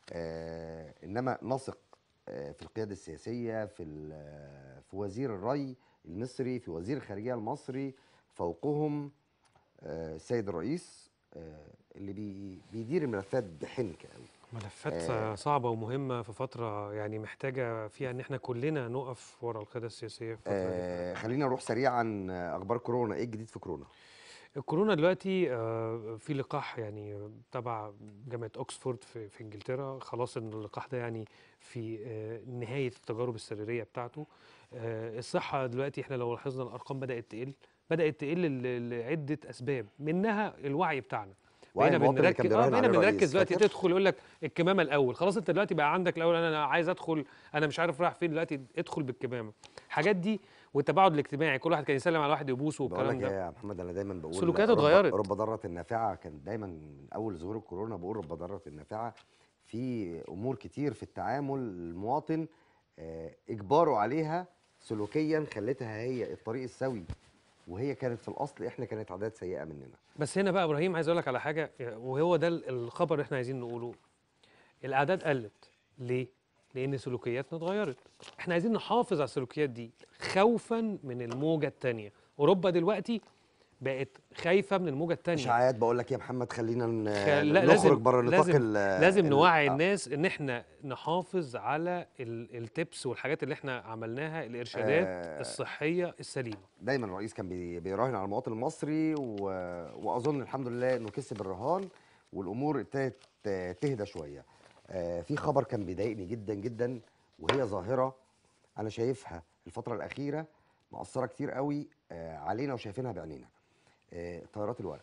آه، انما نثق آه، في القياده السياسيه في ال- آه، في وزير الري المصري في وزير الخارجيه المصري فوقهم آه، السيد الرئيس آه، اللي بي- بيدير الملفات بحنكه قوي
ملفات
آه.
صعبه ومهمه في فتره يعني محتاجه فيها ان احنا كلنا نقف ورا القياده السياسيه في الفتره دي
آه خلينا نروح سريعا آه، اخبار كورونا ايه الجديد في كورونا
الكورونا دلوقتي آه، في لقاح يعني تبع جامعة أكسفورد في, في إنجلترا خلاص إن اللقاح ده يعني في آه، نهاية التجارب السريرية بتاعته آه، الصحة دلوقتي إحنا لو لاحظنا الأرقام بدأت تقل بدأت تقل ل- لعدة أسباب منها الوعي بتاعنا
وعي
بقينا
المواطن اللي كان
بنركز اه
بيراهن
بقينا
عليه
بنركز
الرئيس،
دلوقتي
فاكر؟
تدخل يقول لك الكمامه الاول خلاص انت دلوقتي بقى عندك الاول انا أنا عايز ادخل انا مش عارف رايح فين دلوقتي ادخل بالكمامه الحاجات دي والتباعد الاجتماعي كل واحد كان يسلم على واحد يبوسه
بقول
والكلام
لك
ده
يا محمد انا دايما بقول
سلوكيات
رب-
اتغيرت.
رب ضاره النافعه كان دايما من اول ظهور الكورونا بقول رب ضاره النافعه في امور كتير في التعامل المواطن آه، اجباره عليها سلوكيا خلتها هي الطريق السوي وهي كانت في الاصل احنا كانت عادات سيئه مننا
بس هنا بقى ابراهيم عايز اقول لك على حاجه وهو ده ال- الخبر اللي احنا عايزين نقوله الاعداد قلت ليه لان سلوكياتنا اتغيرت احنا عايزين نحافظ على السلوكيات دي خوفا من الموجه الثانيه اوروبا دلوقتي بقت خايفه من الموجه الثانيه
اشاعات بقول لك يا محمد خلينا ن-
خ- لا،
نخرج
لازم-
بره نطاق
لازم-
ال-
لازم
ال-
نوعي
آه.
الناس ان احنا نحافظ على ال- التبس والحاجات اللي احنا عملناها الارشادات
آه.
الصحيه السليمه
دايما الرئيس كان بي- بيراهن على المواطن المصري و... واظن الحمد لله انه كسب الرهان والامور ابتدت آه، تهدى شويه آه، في خبر كان بيضايقني جدا جدا وهي ظاهره انا شايفها الفتره الاخيره مأثره كتير قوي آه، علينا وشايفينها بعينينا آه، طيارات الورق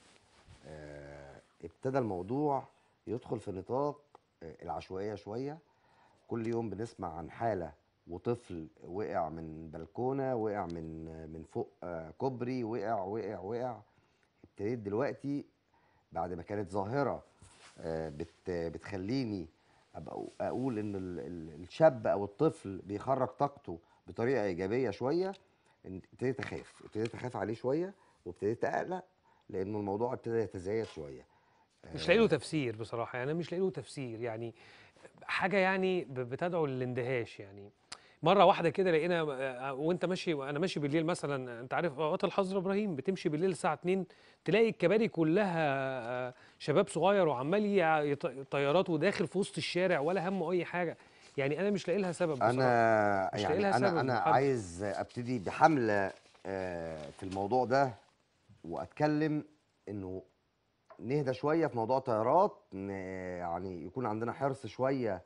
آه، ابتدى الموضوع يدخل في نطاق آه، العشوائيه شويه كل يوم بنسمع عن حاله وطفل وقع من بلكونه وقع من من فوق آه، كوبري وقع وقع وقع ابتديت دلوقتي بعد ما كانت ظاهره آه، بت بتخليني ابقى اقول ان ال- ال- الشاب او الطفل بيخرج طاقته بطريقه ايجابيه شويه إن- ابتديت اخاف ابتديت اخاف عليه شويه وابتديت اقلق لانه الموضوع ابتدى يتزايد شويه
مش لاقي له تفسير بصراحه يعني انا مش لاقي له تفسير يعني حاجه يعني ب- بتدعو للاندهاش يعني مره واحده كده لقينا آه، وانت ماشي انا ماشي بالليل مثلا انت عارف اوقات الحظر ابراهيم بتمشي بالليل الساعه 2 تلاقي الكباري كلها آه، شباب صغير وعمال يع- يط- طيارات وداخل في وسط الشارع ولا همه اي حاجه يعني انا مش لاقي لها سبب بصراحه
انا
مش لاقي
يعني
لها
انا
سبب
انا
محدد.
عايز ابتدي بحمله آه، في الموضوع ده واتكلم انه نهدى شويه في موضوع الطيارات ن- يعني يكون عندنا حرص شويه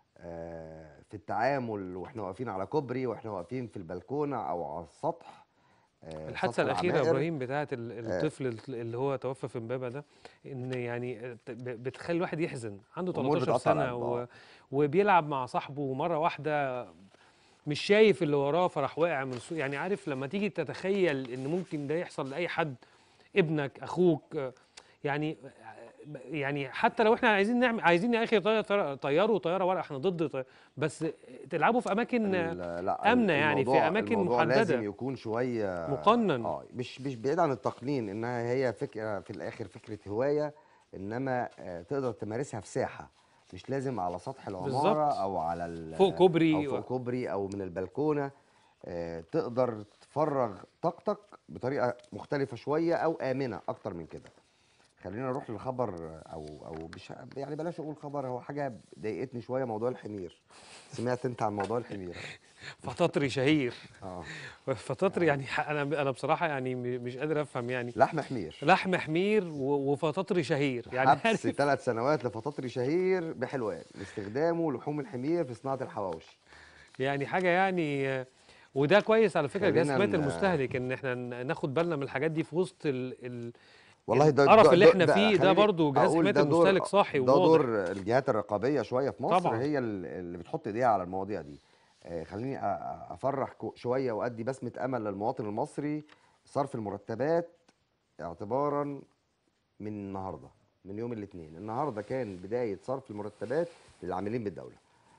آه، في التعامل واحنا واقفين على كوبري واحنا واقفين في البلكونه او على السطح آه،
الحادثه
سطح
الاخيره يا
العمائر.
ابراهيم بتاعه ال- الطفل اللي هو توفى في امبابه ده ان يعني ت- ب- بتخلي الواحد يحزن عنده
أمور
13
بتقطع
سنه
القلب،
و...
آه.
وبيلعب مع صاحبه ومره واحده مش شايف اللي وراه فراح واقع من سوق يعني عارف لما تيجي تتخيل ان ممكن ده يحصل لاي حد ابنك اخوك آه، يعني يعني حتى لو احنا عايزين نعمل عايزين يا اخي طي- طي- طيروا طياره ورق احنا ضد طي- بس تلعبوا في اماكن
ال- لا
آمنة يعني، في
الموضوع-
أماكن
الموضوع
محددة.
لازم يكون شويه
مقنن.
اه مش مش بعيد عن التقنين انها هي فكره في الاخر فكره هوايه انما آه، تقدر تمارسها في ساحه مش لازم على سطح العماره
بالظبط.
او على ال-
فوق كوبري
او
و-
فوق كوبري او من البلكونه آه، تقدر تفرغ طاقتك بطريقه مختلفه شويه او امنه اكتر من كده خلينا نروح للخبر او او مش يعني بلاش اقول خبر هو حاجه ضايقتني شويه موضوع الحمير سمعت انت عن موضوع الحمير
فطاطري شهير
اه
فطاطري يعني ح- انا انا بصراحه يعني م- مش قادر افهم يعني
لحم حمير
لحم حمير و- وفطاطري شهير يعني
حبس
عارف
ثلاث سنوات لفطاطري شهير بحلوان لاستخدامه لحوم الحمير في صناعه الحواوشي
يعني حاجه يعني آه، وده كويس على فكره جهاز
خلينا
حمايه
ن-
المستهلك ان احنا ن- ناخد بالنا من الحاجات دي في وسط ال ال
والله ده
القرف
ده-
اللي
ده-
احنا
ده
فيه ده
خليني
برضو جهاز
أقول
حمايه
ده دور-
المستهلك صاحي
ده
وواضح
دور الجهات الرقابيه شويه في مصر
طبعاً.
هي ال- اللي بتحط ايديها على المواضيع دي آه، خليني أ- أ- افرح كو- شويه وادي بسمه امل للمواطن المصري صرف المرتبات اعتبارا من النهارده من يوم الاثنين النهارده كان بدايه صرف المرتبات للعاملين بالدوله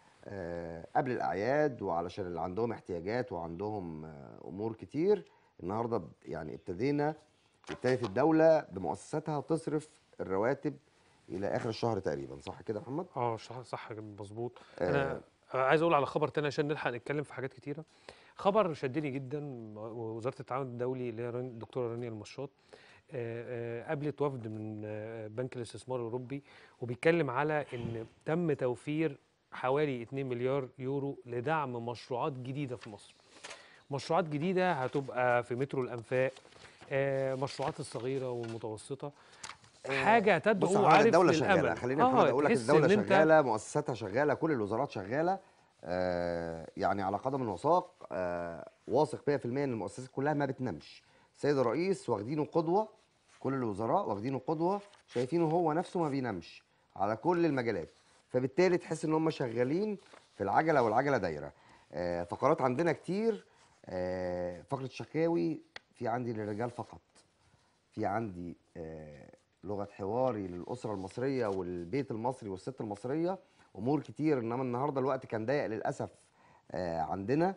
آه، قبل الاعياد وعلشان اللي عندهم احتياجات وعندهم آه، امور كتير النهارده ب- يعني ابتدينا ابتدت الدوله بمؤسساتها تصرف الرواتب الى اخر الشهر تقريبا صح كده يا محمد
اه صح صح مظبوط
آه.
انا عايز اقول على خبر تاني عشان نلحق نتكلم في حاجات كتيره خبر شدني جدا وزاره التعاون الدولي اللي هي راني- الدكتوره رانيا المشاط آه، آه، قابلت وفد من آه، بنك الاستثمار الاوروبي وبيتكلم على ان تم توفير حوالي 2 مليار يورو لدعم مشروعات جديده في مصر مشروعات جديده هتبقى في مترو الانفاق آه، مشروعات الصغيره والمتوسطه حاجه
بص يا
تدعو
محمد
عارف
الدوله
للامل
شغاله خليني يا محمد اقول لك
تحس
الدوله
إن أنت
شغاله مؤسساتها شغاله كل الوزارات شغاله آه يعني على قدم وساق آه واثق 100% ان المؤسسات كلها ما بتنامش السيد الرئيس واخدينه قدوه كل الوزراء واخدينه قدوه شايفينه هو نفسه ما بينامش على كل المجالات فبالتالي تحس ان هم شغالين في العجله والعجله دايره آه فقرات عندنا كتير آه فقره شكاوي في عندي للرجال فقط في عندي آه، لغه حواري للاسره المصريه والبيت المصري والست المصريه امور كتير انما النهارده الوقت كان ضيق للاسف آه، عندنا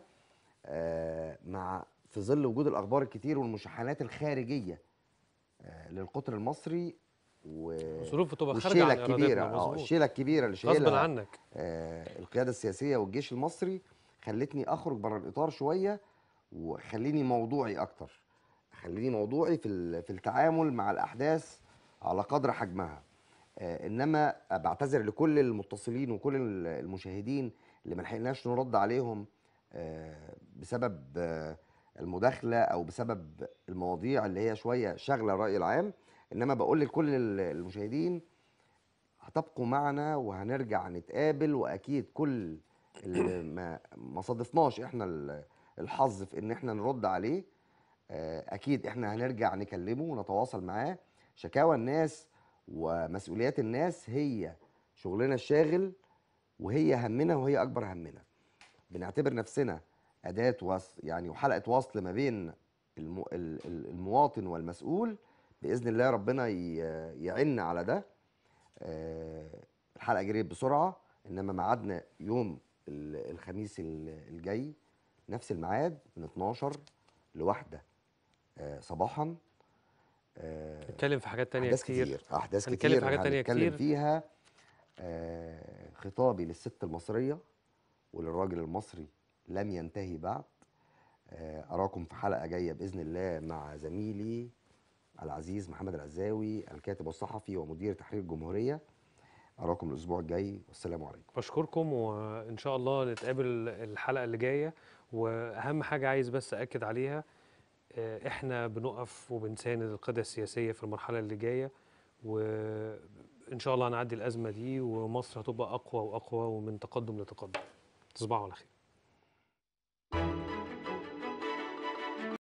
آه، مع في ظل وجود الاخبار الكتير والمشاحنات الخارجيه آه، للقطر المصري و
ظروف بتبقى خارجه
والشيله
عن
الكبيره
ارادتنا
اه
مظبوط
الشيله الكبيره اللي
غصبا
شايلها
عنك
آه، القياده السياسيه والجيش المصري خلتني اخرج بره الاطار شويه وخليني موضوعي اكتر خليني موضوعي في ال- في التعامل مع الاحداث على قدر حجمها آه، انما بعتذر لكل المتصلين وكل ال- المشاهدين اللي ما لحقناش نرد عليهم آه، بسبب آه، المداخله او بسبب المواضيع اللي هي شويه شاغله الراي العام انما بقول لكل ال- المشاهدين هتبقوا معنا وهنرجع نتقابل واكيد كل اللي ما ما صادفناش احنا ال- الحظ في ان احنا نرد عليه آه، اكيد احنا هنرجع نكلمه ونتواصل معاه شكاوى الناس ومسؤوليات الناس هي شغلنا الشاغل وهي همنا وهي اكبر همنا بنعتبر نفسنا اداه وصل يعني وحلقه وصل ما بين الم- ال- ال- المواطن والمسؤول باذن الله ربنا ي- يعيننا على ده آه، الحلقه جريت بسرعه انما ميعادنا يوم ال- الخميس ال- الجاي نفس الميعاد من 12 لواحدة آه، صباحا آه،
نتكلم في حاجات تانية
احداث
كتير
كتير احداث
هنتكلم
كتير
في حاجات تانية
هنتكلم
كتير.
فيها آه، خطابي للست المصريه وللراجل المصري لم ينتهي بعد آه، اراكم في حلقه جايه باذن الله مع زميلي العزيز محمد العزاوي الكاتب والصحفي ومدير تحرير الجمهوريه اراكم الاسبوع الجاي والسلام عليكم
بشكركم وان شاء الله نتقابل الحلقه اللي جايه واهم حاجه عايز بس اكد عليها آه، احنا بنقف وبنساند القياده السياسيه في المرحله اللي جايه وان شاء الله هنعدي الازمه دي ومصر هتبقى اقوى واقوى ومن تقدم لتقدم تصبحوا على خير